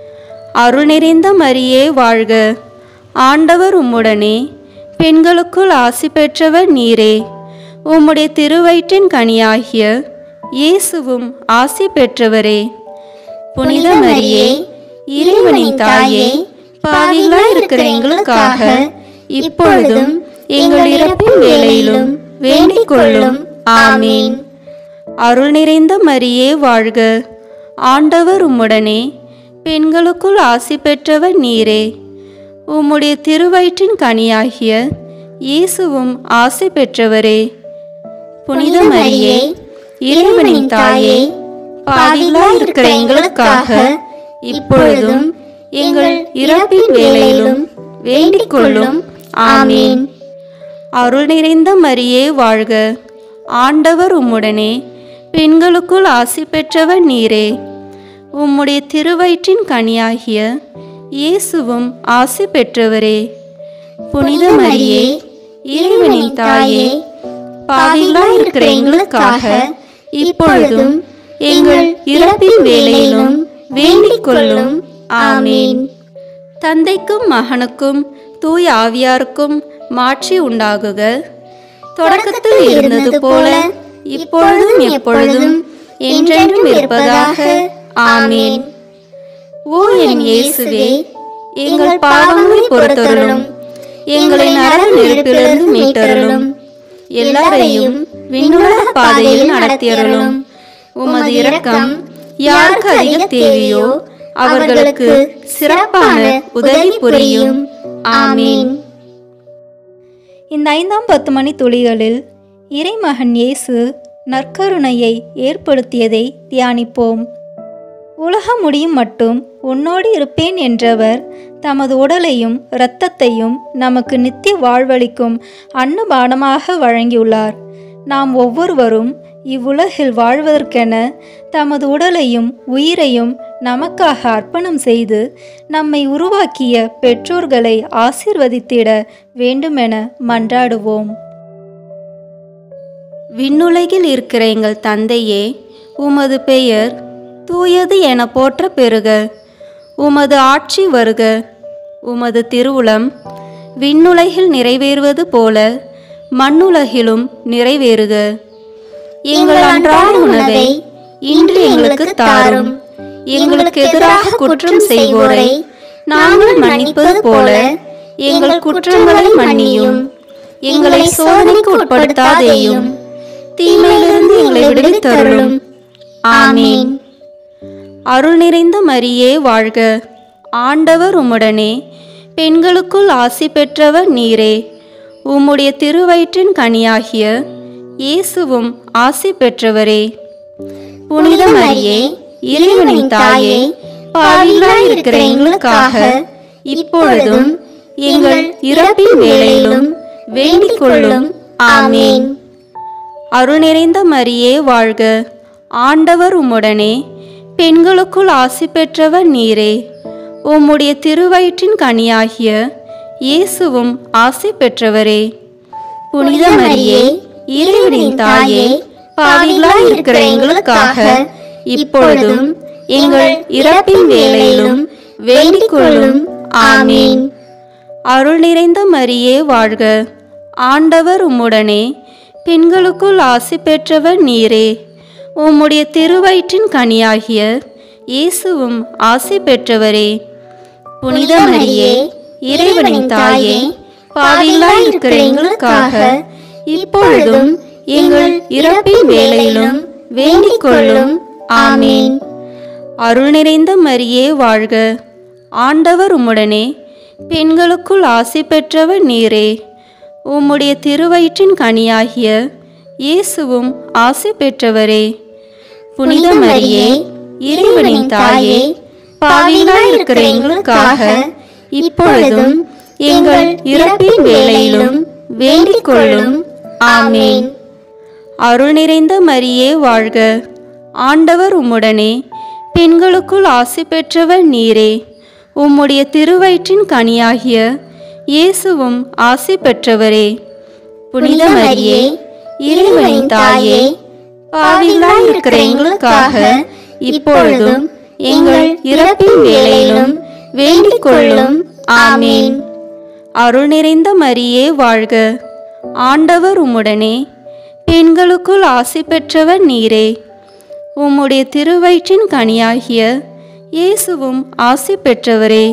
[SPEAKER 1] அருள் நிறைந்த மரியே வாழ்க ஆண்டவர் உம்முடனே பெண்களுக்குள் ஆசி பெற்றவர் நீரே உம்முடைய திருவயிற்றின் கனியாகிய இயேசுவும் ஆசி பெற்றவரே புனித மரியே இறைவனின் தாயே பாவிகளாய் இருக்கிற எங்களுக்காக இப்பொழுதும் எங்கள் இறப்பின் வேளையிலும் வேண்டிக் கொள்ளும் ஆமீன் அருள் நிறைந்த மரியே வாழ்க ஆண்டவர் உம்முடனே பெண்களுக்குள் ஆசி பெற்றவர் நீரே உம்முடைய திருவயிற்றின் கனியாகிய இயேசுவும் ஆசி பெற்றவரே புனித மரியே இறைவனின் தாயே பாவிகளாய் இருக்கிற எங்களுக்காக இப்பொழுதும் எங்கள் இறப்பின் வேளையிலும் வேண்டிக் கொள்ளும் ஆமீன் அருள் நிறைந்த மரியே வாழ்க ஆண்டவர் உம்முடனே பெண்களுக்குள் ஆசி பெற்றவர் நீரே உம்முடைய திருவயிற்றின் கனியாகிய இயேசுவும் ஆசி பெற்றவரே புனித மரியே இறைவனின் தாயே பாவிகளாய் இருக்கிற எங்களுக்காக இப்பொழுதும் எங்கள் இறப்பின் வேளையிலும் வேண்டிக் கொள்ளும் ஆமீன் தந்தைக்கும் மகனுக்கும் தூய ஆவியாருக்கும் மாட்சி உண்டாகுக தொடக்கத்தில் இருந்தது போல இப்பொழுதும் எப்பொழுதும் என்றென்றும் இருப்பதாக ஆமீன் ஓ என் இயேசுவே எங்கள் பாவங்களை பொறுத்தருளும் எங்களை நரக நெருப்பிலிருந்து மீட்டருளும் எல்லாரையும் விண்ணுலக பாதையில் நடத்தியருளும் உமது இரக்கம் யாருக்கு அதிக தேவையோ அவர்களுக்கு சிறப்பான உதவி புரியும் ஆமீன்
[SPEAKER 2] இந்த ஐந்தாம் பத்து மணி துளிகளில் இறைமகன் இயேசு நற்கருணையை ஏற்படுத்தியதை தியானிப்போம் உலகம் முடியும் மட்டும் உன்னோடு இருப்பேன் என்றவர் தமது உடலையும் இரத்தத்தையும் நமக்கு நித்திய வாழ்வளிக்கும் அன்னபானமாக வழங்கியுள்ளார் நாம் ஒவ்வொருவரும் இவ்வுலகில் வாழ்வதற்கென தமது உடலையும் உயிரையும் நமக்காக அர்ப்பணம் செய்து நம்மை உருவாக்கிய பெற்றோர்களை ஆசிர்வதித்திட வேண்டுமென மன்றாடுவோம்
[SPEAKER 1] விண்ணுலகில் இருக்கிற எங்கள் தந்தையே உமது பெயர் தூயது என போற்ற பெறுக உமது ஆட்சி வருக உமது திருவுளம் விண்ணுலகில் நிறைவேறுவது போல மண்ணுலகிலும் நிறைவேறுக எங்கள் அன்றாட உணவை இன்று எங்களுக்கு தாரும் எங்களுக்கு எதிராக குற்றம் செய்வோரை நாங்கள் மன்னிப்பது போல எங்கள் குற்றங்களை மன்னியும் எங்களை சோதனைக்கு உட்படுத்தாதேயும் தீமையிலிருந்து எங்களை விடுவித்தருளும் ஆமீன் அருள் நிறைந்த மரியே வாழ்க ஆண்டவர் உம்முடனே பெண்களுக்குள் ஆசி பெற்றவர் நீரே உம்முடைய திருவயிற்றின் கனியாகிய இயேசுவும் ஆசி பெற்றவரே புனித மரியே இறைவனின் தாயே பாவிகளாய் இருக்கிற எங்களுக்காக இப்பொழுதும் எங்கள் இறப்பின் வேளையிலும் வேண்டிக் கொள்ளும் ஆமீன் அருள் நிறைந்த மரியே வாழ்க ஆண்டவர் உம்முடனே பெண்களுக்குள் ஆசி பெற்றவர் நீரே உம்முடைய திருவயிற்றின் கனியாகிய இயேசுவும் ஆசி பெற்றவரே புனித மரியே இறைவனின் தாயே பாவிகளாய் இருக்கிற எங்களுக்காக இப்பொழுதும் எங்கள் இறப்பின் வேளையிலும் வேண்டிக் கொள்ளும் ஆமீன் அருள் நிறைந்த மரியே வாழ்க ஆண்டவர் உம்முடனே பெண்களுக்குள் ஆசி பெற்றவர் நீரே உம்முடைய திருவயிற்றின் கனியாகிய இயேசுவும் ஆசி பெற்றவரே புனித மரியே இறைவனின் தாயே பாவிகளாய் இருக்கிற எங்களுக்காக இப்பொழுதும் எங்கள் இறப்பின் வேளையிலும் வேண்டிக் கொள்ளும் ஆமீன் அருள் நிறைந்த மரியே வாழ்க ஆண்டவர் உம்முடனே பெண்களுக்குள் ஆசி பெற்றவர் நீரே உம்முடைய திருவயிற்றின் கனியாகிய இயேசுவும் ஆசி பெற்றவரே புனித மரியே இறைவனின் தாயே பாவிகளாய் இருக்கிற எங்களுக்காக இப்பொழுதும் எங்கள் இறப்பின் வேளையிலும் வேண்டிக் கொள்ளும் ஆமீன் அருள் நிறைந்த மரியே வாழ்க ஆண்டவர் உம்முடனே பெண்களுக்குள் ஆசி பெற்றவர் நீரே உம்முடைய திருவயிற்றின் கனியாகிய இயேசுவும் ஆசி பெற்றவரே புனித மரியே இறைவனின் தாயே பாவிகளாய் இருக்கிற எங்களுக்காக இப்பொழுதும் எங்கள் இறப்பின் வேளையிலும் வேண்டிக் கொள்ளும் ஆமீன் அருள் நிறைந்த மரியே வாழ்க ஆண்டவர் உம்முடனே பெண்களுக்குள் ஆசி பெற்றவர் நீரே உம்முடைய திருவயிற்றின் கனியாகிய இயேசுவும் ஆசி பெற்றவரே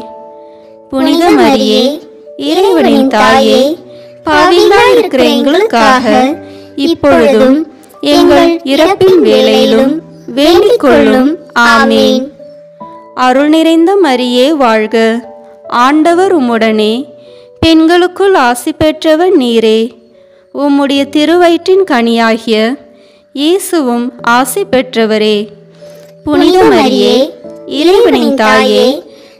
[SPEAKER 1] புனித மரியே இறைவனின் தாயே பாவிகளாய் இருக்கிற எங்களுக்காக இப்பொழுதும் எங்கள் இறப்பின் வேளையிலும் வேண்டிக் கொள்ளும் ஆமீன் அருள் நிறைந்த மரியே வாழ்க ஆண்டவர் உம்முடனே பெண்களுக்குள் ஆசி பெற்றவர் நீரே உம்முடைய திருவயிற்றின் கனியாகிய இயேசுவும் ஆசி பெற்றவரே புனித மரியே இறைவனின் தாயே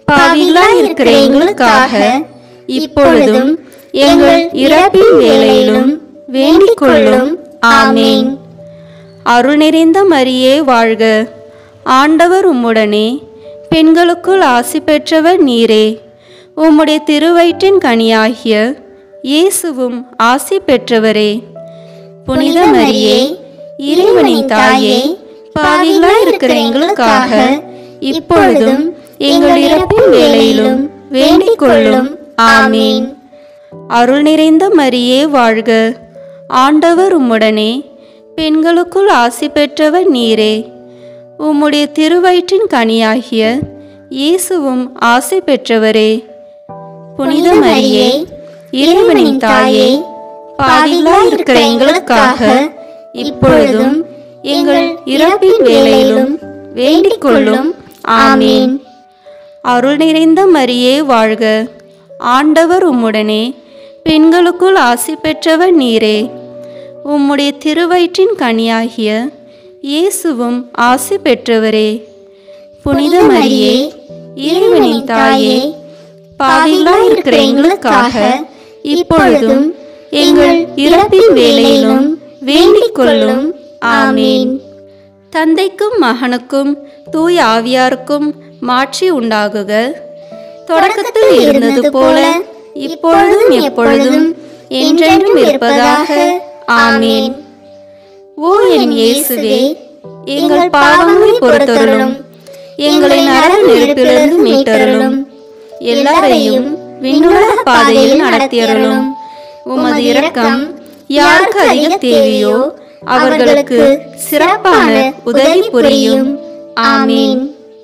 [SPEAKER 1] பாவிகளாய் இருக்கிற எங்களுக்காக இப்பொழுதும் எங்கள் இறப்பின் வேளையிலும் வேண்டிக் கொள்ளும் ஆமேன் அருள் நிறைந்த மரியே வாழ்க ஆண்டவர் உம்முடனே பெண்களுக்குள் ஆசி பெற்றவர் நீரே உம்முடைய திருவயிற்றின் கனியாகிய இயேசுவும் ஆசி பெற்றவரே புனித மரியே இறைவனின் தாயே பாவிகளாய் இருக்கிற எங்களுக்காக இப்பொழுதும் எங்கள் இறப்பின் வேளையிலும் வேண்டிக் கொள்ளும் ஆமீன் அருள் நிறைந்த மரியே வாழ்க ஆண்டவர் உம்முடனே பெண்களுக்குள் ஆசி பெற்றவர் நீரே உம்முடைய திருவயிற்றின் கனியாகிய இயேசுவும் ஆசி பெற்றவரே புனித மரியே இறைவனின் தாயே பாவிகளாய் இருக்கிற எங்களுக்காக இப்பொழுதும் எங்கள் இறப்பின் வேளையிலும் வேண்டிக் கொள்ளும் ஆமீன் அருள் நிறைந்த மரியே வாழ்க ஆண்டவர் உம்முடனே பெண்களுக்குள் ஆசி பெற்றவர் நீரே உம்முடைய திருவயிற்றின் கனியாகிய இயேசுவும் ஆசி பெற்றவரே புனித மரியே இறைவனின் தாயே பாவிகளாய் இருக்கிற எங்களுக்காக இப்பொழுதும் எங்கள் இறப்பின் வேளையிலும் வேண்டிக் கொள்ளும் ஆமீன் தந்தைக்கும் மகனுக்கும் தூய ஆவியாருக்கும் மாட்சி உண்டாகுக தொடக்கத்தில் இருந்தது போல இப்பொழுதும் எப்பொழுதும் என்றென்றும் இருப்பதாக ஆமீன் ஓ என் இயேசுவே எங்கள் பாவங்களை பொறுத்தருளும் எங்களை நரக நெருப்பிலிருந்து மீட்டருளும் எல்லாரையும் விண்ணுலக பாதையில் நடத்தியருளும் உமது இரக்கம் யாருக்கு அதிக தேவையோ அவர்களுக்கு சிறப்பான உதவி புரியும் ஆமீன்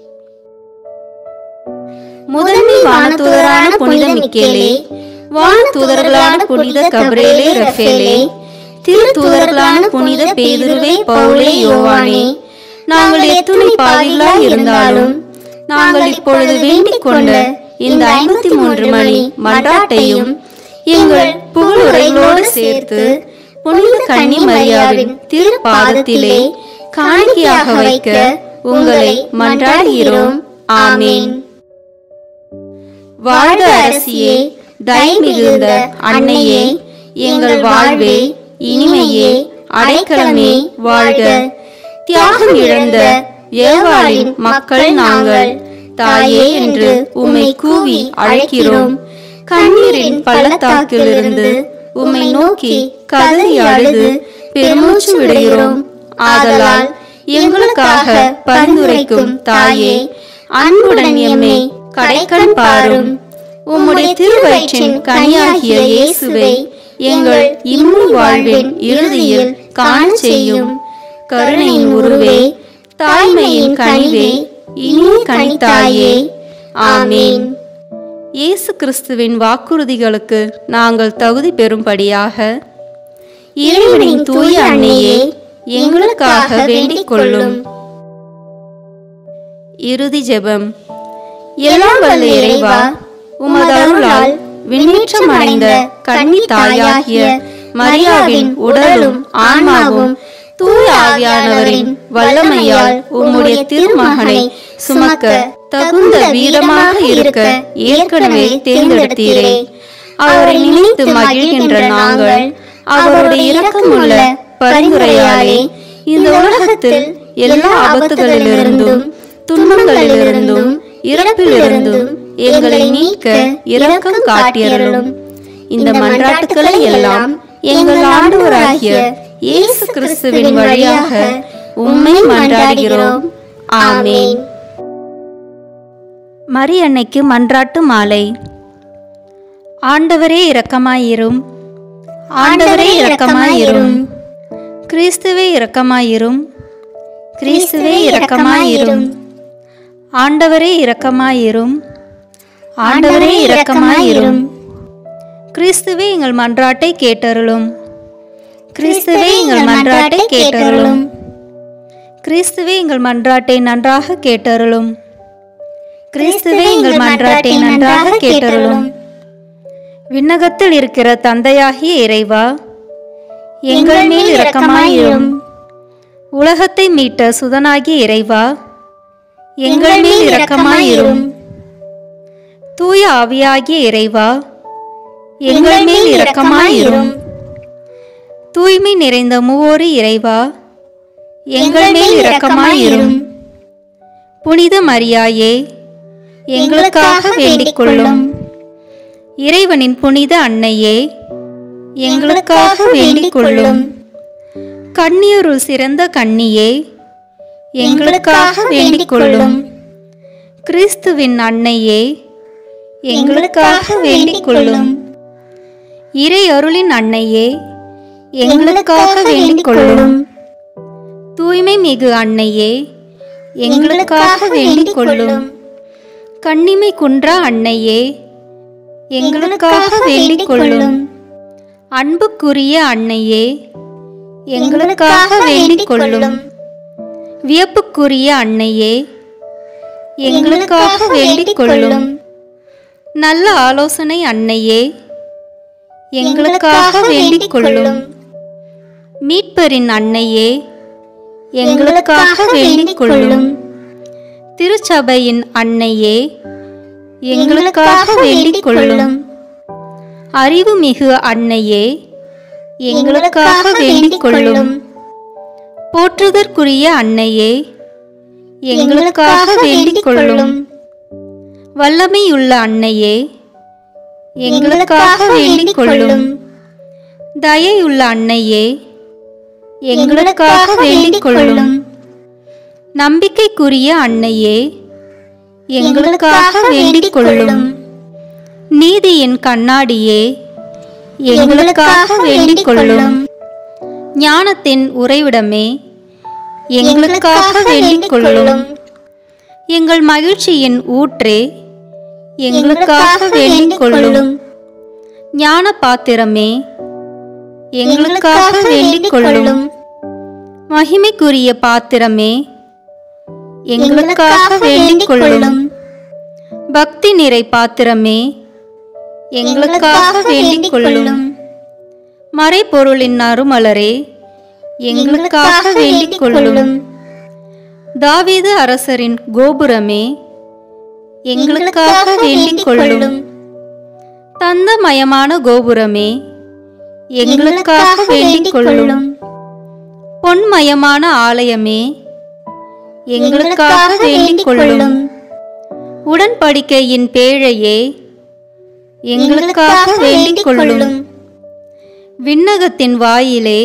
[SPEAKER 1] முதன்மை வானதூதரான புனித மிக்கேலே வானதூதர்களான புனித கபிரேலே ரஃபேலே திரு தூதர்களான புனித பேதுருவே பவுலே யோவானே நாங்கள் எத்துணை பாவிகளாய் இருந்தாலும் நாங்கள் இப்பொழுது வேண்டிக் கொண்ட இந்த ஐம்பத்தி மூன்று மணி மன்றாட்டையும் எங்கள் புகழுரைகளோடு சேர்த்து புனித கன்னி மரியாவின் திருப்பாதத்திலே காணிக்கையாக வைக்க உங்களை மன்றாடுகிறோம் ஆமீன் வாழ்க அரசியே தயை மிகுந்த அன்னையே எங்கள் வாழ்வே இனிமையே அடைக்கலமே வாழ்க தியாகம் இழந்த ஏவாளின் மக்கள் நாங்கள் தாயே என்று உம்மை கூவி அழைக்கிறோம் கண்ணீரின் பள்ளத்தாக்கிலிருந்து உம்மை நோக்கி கதறி அழுது பெருமூச்சு விடுகிறோம் ஆதலால் எங்களுக்காக பரிந்துரைக்கும் தாயே அன்புடன் எம்மை கடைக்கண் பாரும் உம்முடைய திருவயிற்றின் கனியாகிய இயேசுவை எங்கள் இம்மு வாழ்வின் இறுதியில் காண செய்யும் கருணையின் உருவே தாய்மையின் கனிவே இனிய கனித்தாயே ஆமீன் இயேசு கிறிஸ்துவின் வாக்குறுதிகளுக்கு நாங்கள் தகுதி பெறும்படியாக இறைவனின் தூய அன்னையே எங்களுக்காக வேண்டிக் கொள்ளும் இறுதி ஜெபம் எல்லாம் வல்ல இறைவா உமது அருளால் விண்ணேற்றம் அடைந்த கன்னி தாயாகிய மரியாவின் உடலும் ஆன்மாவும் தூய ஆவியானவரின் வல்லமையால் உம்முடைய திருமகனை சுமக்க தகுந்த வீரமாக இருக்க ஏற்கனவே தேர்ந்தெடுத்தீரே அவரை நினைத்து மகிழ்கின்ற நாங்கள் அவருடைய இரக்கமுள்ள பரிந்துரையாலே இந்த உலகத்தில் எல்லா ஆபத்துகளிலிருந்தும் துன்பங்களிலிருந்தும் இறப்பிலிருந்தும் எங்களை நீக்க இரக்கம் காட்டியருளும் இந்த மன்றாட்டுக்களை எல்லாம் எங்கள் ஆண்டவராகிய இயேசு கிறிஸ்துவின் வழியாக உம்மை மன்றாடுகிறோம் ஆமேன்
[SPEAKER 2] மரி அன்னைக்கு மன்றாட்டு மாலை ஆண்டவரே இரக்கமாயிரும் ஆண்டவரே இரக்கமாயிரும் கிறிஸ்துவே இரக்கமாயிரும் கிறிஸ்துவே இரக்கமாயிரும் ஆண்டவரே இரக்கமாயிரும் ஆண்டவரே இரக்கமாயிரும் கிறிஸ்துவே எங்கள் மன்றாட்டை கேட்டருளும் கிறிஸ்துவே எங்கள் மன்றாட்டை கேட்டருளும் கிறிஸ்துவே எங்கள் மன்றாட்டை நன்றாக கேட்டருளும் கிறிஸ்துவே எங்கள் மன்றாட்டை நன்றாக கேட்டருளும் விண்ணகத்தில் இருக்கிற தந்தையாகிய இறைவா எங்கள் மேல் இரக்கமாயிரும் உலகத்தை மீட்ட சுதனாகிய இறைவா எங்கள் மேல் இரக்கமாயிரும் தூய ஆவியாகிய இறைவா எங்கள் மேல் இரக்கமாயிரும் தூய்மை நிறைந்த மூவோரு இறைவா எங்கள் மேல் இரக்கமாயிரும் புனித மரியாயே எங்களுக்காக வேண்டிக் கொள்ளும் இறைவனின் புனித அன்னையே எங்களுக்காக வேண்டிக் கொள்ளும் கண்ணியருள் சிறந்த கன்னியே எங்களுக்காக வேண்டிக் கொள்ளும் கிறிஸ்துவின் அன்னையே எங்களுக்காக வேண்டிக் கொள்ளும் இறை அருளின் அன்னையே எங்களுக்காக வேண்டிக் கொள்ளும் தூய்மை மிகு அன்னையே எங்களுக்காக வேண்டிக் கொள்ளும் கண்ணிமை குன்றா அன்னையே எங்களுக்காக வேண்டிக் கொள்ளும் அன்புக்குரிய அன்னையே எங்களுக்காக வேண்டிக் கொள்ளும் வியப்புக்குரிய அன்னையே எங்களுக்காக வேண்டிக் கொள்ளும் நல்ல ஆலோசனை அன்னையே எங்களுக்காக வேண்டிக் கொள்ளும் மீட்பரின் அன்னையே எங்களுக்காக வேண்டிக் கொள்ளும் திருச்சபையின் அன்னையே எங்களுக்காக வேண்டிக் கொள்ளும் அறிவுமிகு அன்னையே எங்களுக்காக வேண்டிக் கொள்ளும் போற்றுதற்குரிய அன்னையே எங்களுக்காக வேண்டிக் கொள்ளும் வல்லமையுள்ள அன்னையே எங்களுக்காக வேண்டிக் கொள்ளும் தயையுள்ள அன்னையே எங்களுக்காக வேண்டிக் கொள்ளும் நம்பிக்கைக்குரிய அன்னையே எங்களுக்காக வேண்டிக் கொள்ளும் நீதியின் கண்ணாடியே எங்களுக்காக வேண்டிக் கொள்ளும் ஞானத்தின் உறைவிடமே எங்களுக்காக வேண்டிக் கொள்ளும் எங்கள் மகிழ்ச்சியின் ஊற்றே எங்களுக்காக வேண்டிக் கொள்ளும் ஞான பாத்திரமே எங்களுக்காக வேண்டிக் கொள்ளும் மகிமைக்குரிய பாத்திரமே எங்களுக்காக வேண்டிக் கொள்ளும் பக்தி நிறை பாத்திரமே எங்களுக்காக வேண்டிக் கொள்ளும் மறைபொருளின் அருமலரே எங்களுக்காக வேண்டிக் கொள்ளும் தாவீது அரசரின் கோபுரமே எங்களுக்காக வேண்டிக் கொள்ளும் தந்தமயமான கோபுரமே எங்களுக்காக வேண்டிக் கொள்ளும் பொன்மயமான ஆலயமே எங்களுக்காக வேண்டிக் கொள்ளும் உடன்படிக்கையின் பேழையே எங்களுக்காக வேண்டிக் கொள்ளும் விண்ணகத்தின் வாயிலே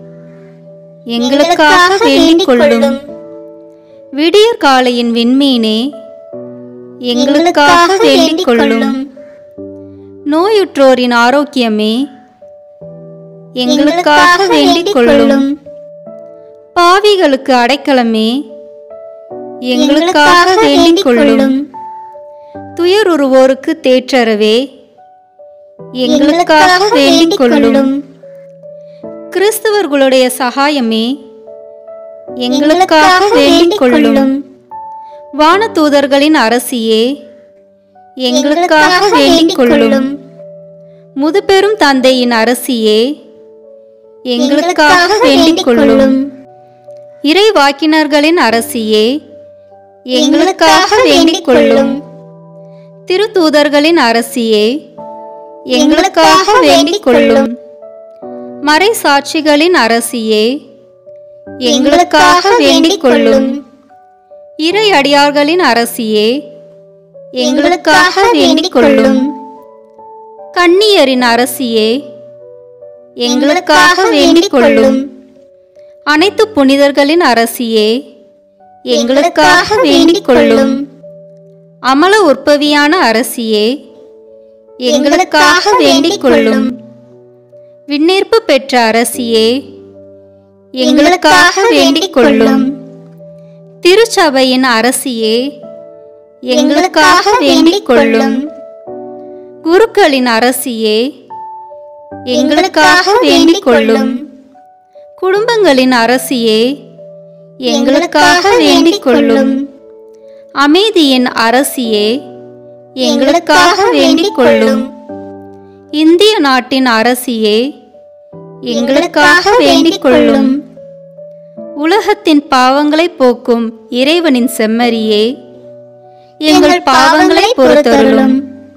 [SPEAKER 2] எங்களுக்காக வேண்டிக் கொள்ளும் விடியற் காலையின் விண்மீனே எங்களுக்காக வேண்டிக் கொள்ளும் நோயுற்றோரின் ஆரோக்கியமே எங்களுக்காக வேண்டிக் கொள்ளும் பாவிகளுக்கு அடைக்கலமே எங்களுக்காக வேண்டிக் கொள்ளும் துயருருவோருக்கு தேற்றரவே எங்களுக்காக வேண்டிக் கொள்ளும் கிறிஸ்தவர்களுடைய சகாயமே எங்களுக்காக வேண்டிக் கொள்ளும் வானதூதர்களின் அரசியே எங்களுக்காக வேண்டிக் கொள்ளும் முதுபெரும் தந்தையின் அரசியே எங்களுக்காக வேண்டிக் கொள்ளும் இறைவாக்கினர்களின் அரசியே எங்களுக்காக வேண்டிக் கொள்ளும் திருத்தூதர்களின் அரசியே எங்களுக்காக வேண்டிக் கொள்ளும் மறை சாட்சிகளின் அரசியே எங்களுக்காக வேண்டிக் கொள்ளும் இறை அடியார்களின் அரசியே எங்களுக்காக வேண்டிக் கொள்ளும் கன்னியரின் அரசியே எங்களுக்காக வேண்டிக் கொள்ளும் அனைத்து புனிதர்களின் அரசியே எங்களுக்காக வேண்டிக் கொள்ளும் அமல உற்பவியான அரசியே எங்களுக்காக வேண்டிக் கொள்ளும் விண்ணேற்பு பெற்ற அரசியே எங்களுக்காக வேண்டிக் கொள்ளும் திருச்சபையின் அரசியே எங்களுக்காக வேண்டிக் கொள்ளும் குருக்களின் அரசியே எங்களுக்காக வேண்டிக் கொள்ளும் குடும்பங்களின் அரசியே எங்களுக்காக வேண்டிக் கொள்ளும் அமைதியின் அரசியே எங்களுக்காக வேண்டிக் கொள்ளும் இந்திய நாட்டின் அரசியே எங்களுக்காக வேண்டிக் கொள்ளும் உலகத்தின் பாவங்களை போக்கும் இறைவனின் செம்மறியே எங்கள் பாவங்களை பொறுத்தருளும்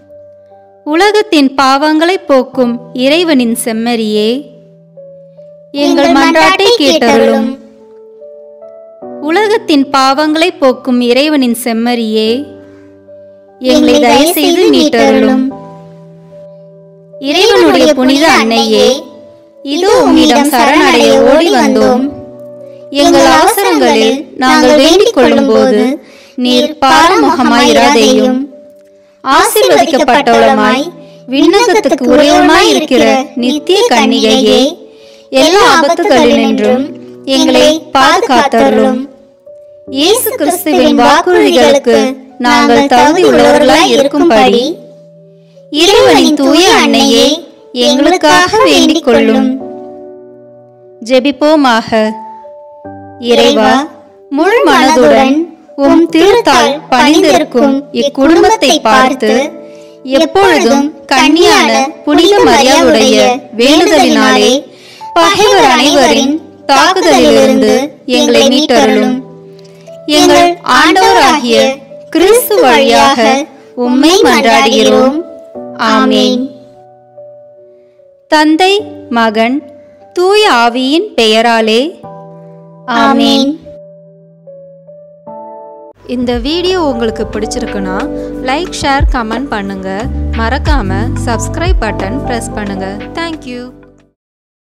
[SPEAKER 2] உலகத்தின் பாவங்களை போக்கும் இறைவனின் செம்மறியே எங்கள் மன்றாட்டை கேட்டருளும் உலகத்தின் பாவங்களை போக்கும் இறைவனின் செம்மறியே எங்களை தயவு செய்து மீட்டருளும் இறைவனுடைய புனித அன்னையே இதோ உம்மிடம் சரணடைய ஓடி வந்தோம் எங்கள் அவசரங்களில் நாங்கள் வேண்டிக் கொள்ளும்போது நீர் பாரமுகமாயிராதேயும் ஆசீர்வதிக்கப்பட்டவளமாய் விண்ணகத்துக்கு உரியவமாய் இருக்கிற நித்திய கன்னிகையே எல்லா ஆபத்துகளினின்றும் எங்களை பாதுகாத்தருளும் இயேசு கிறிஸ்துவின் வாக்குறுதிகளுக்கு நாங்கள் தகுதி உள்ளவர்களாய் இருக்கும்படி இறைவனின் தூய அன்னையே எங்களுக்காக வேண்டிக் கொள்ளும் ஜெபிப்போமாக இறைவா முழு மனதுடன் உம் திருத்தால் பணிந்திருக்கும் இக்குடும்பத்தை பார்த்து எப்பொழுதும் கன்னியான புனித மரியாவுடைய வேண்டுதலினாலே பகைவர் அனைவரின் தாக்குதலிலிருந்து எங்களை மீட்டருளும் எங்கள் ஆண்டவராகிய கிறிஸ்து வழியாக உம்மை மன்றாடுகிறோம் ஆமேன் தந்தை மகன் தூய ஆவியின் பெயராலே ஆமேன் இந்த வீடியோ உங்களுக்கு பிடிச்சிருக்குன்னா லைக் ஷேர் கமெண்ட் பண்ணுங்க மறக்காம சப்ஸ்கிரைப் பட்டன் பிரஸ் பண்ணுங்க தேங்க்யூ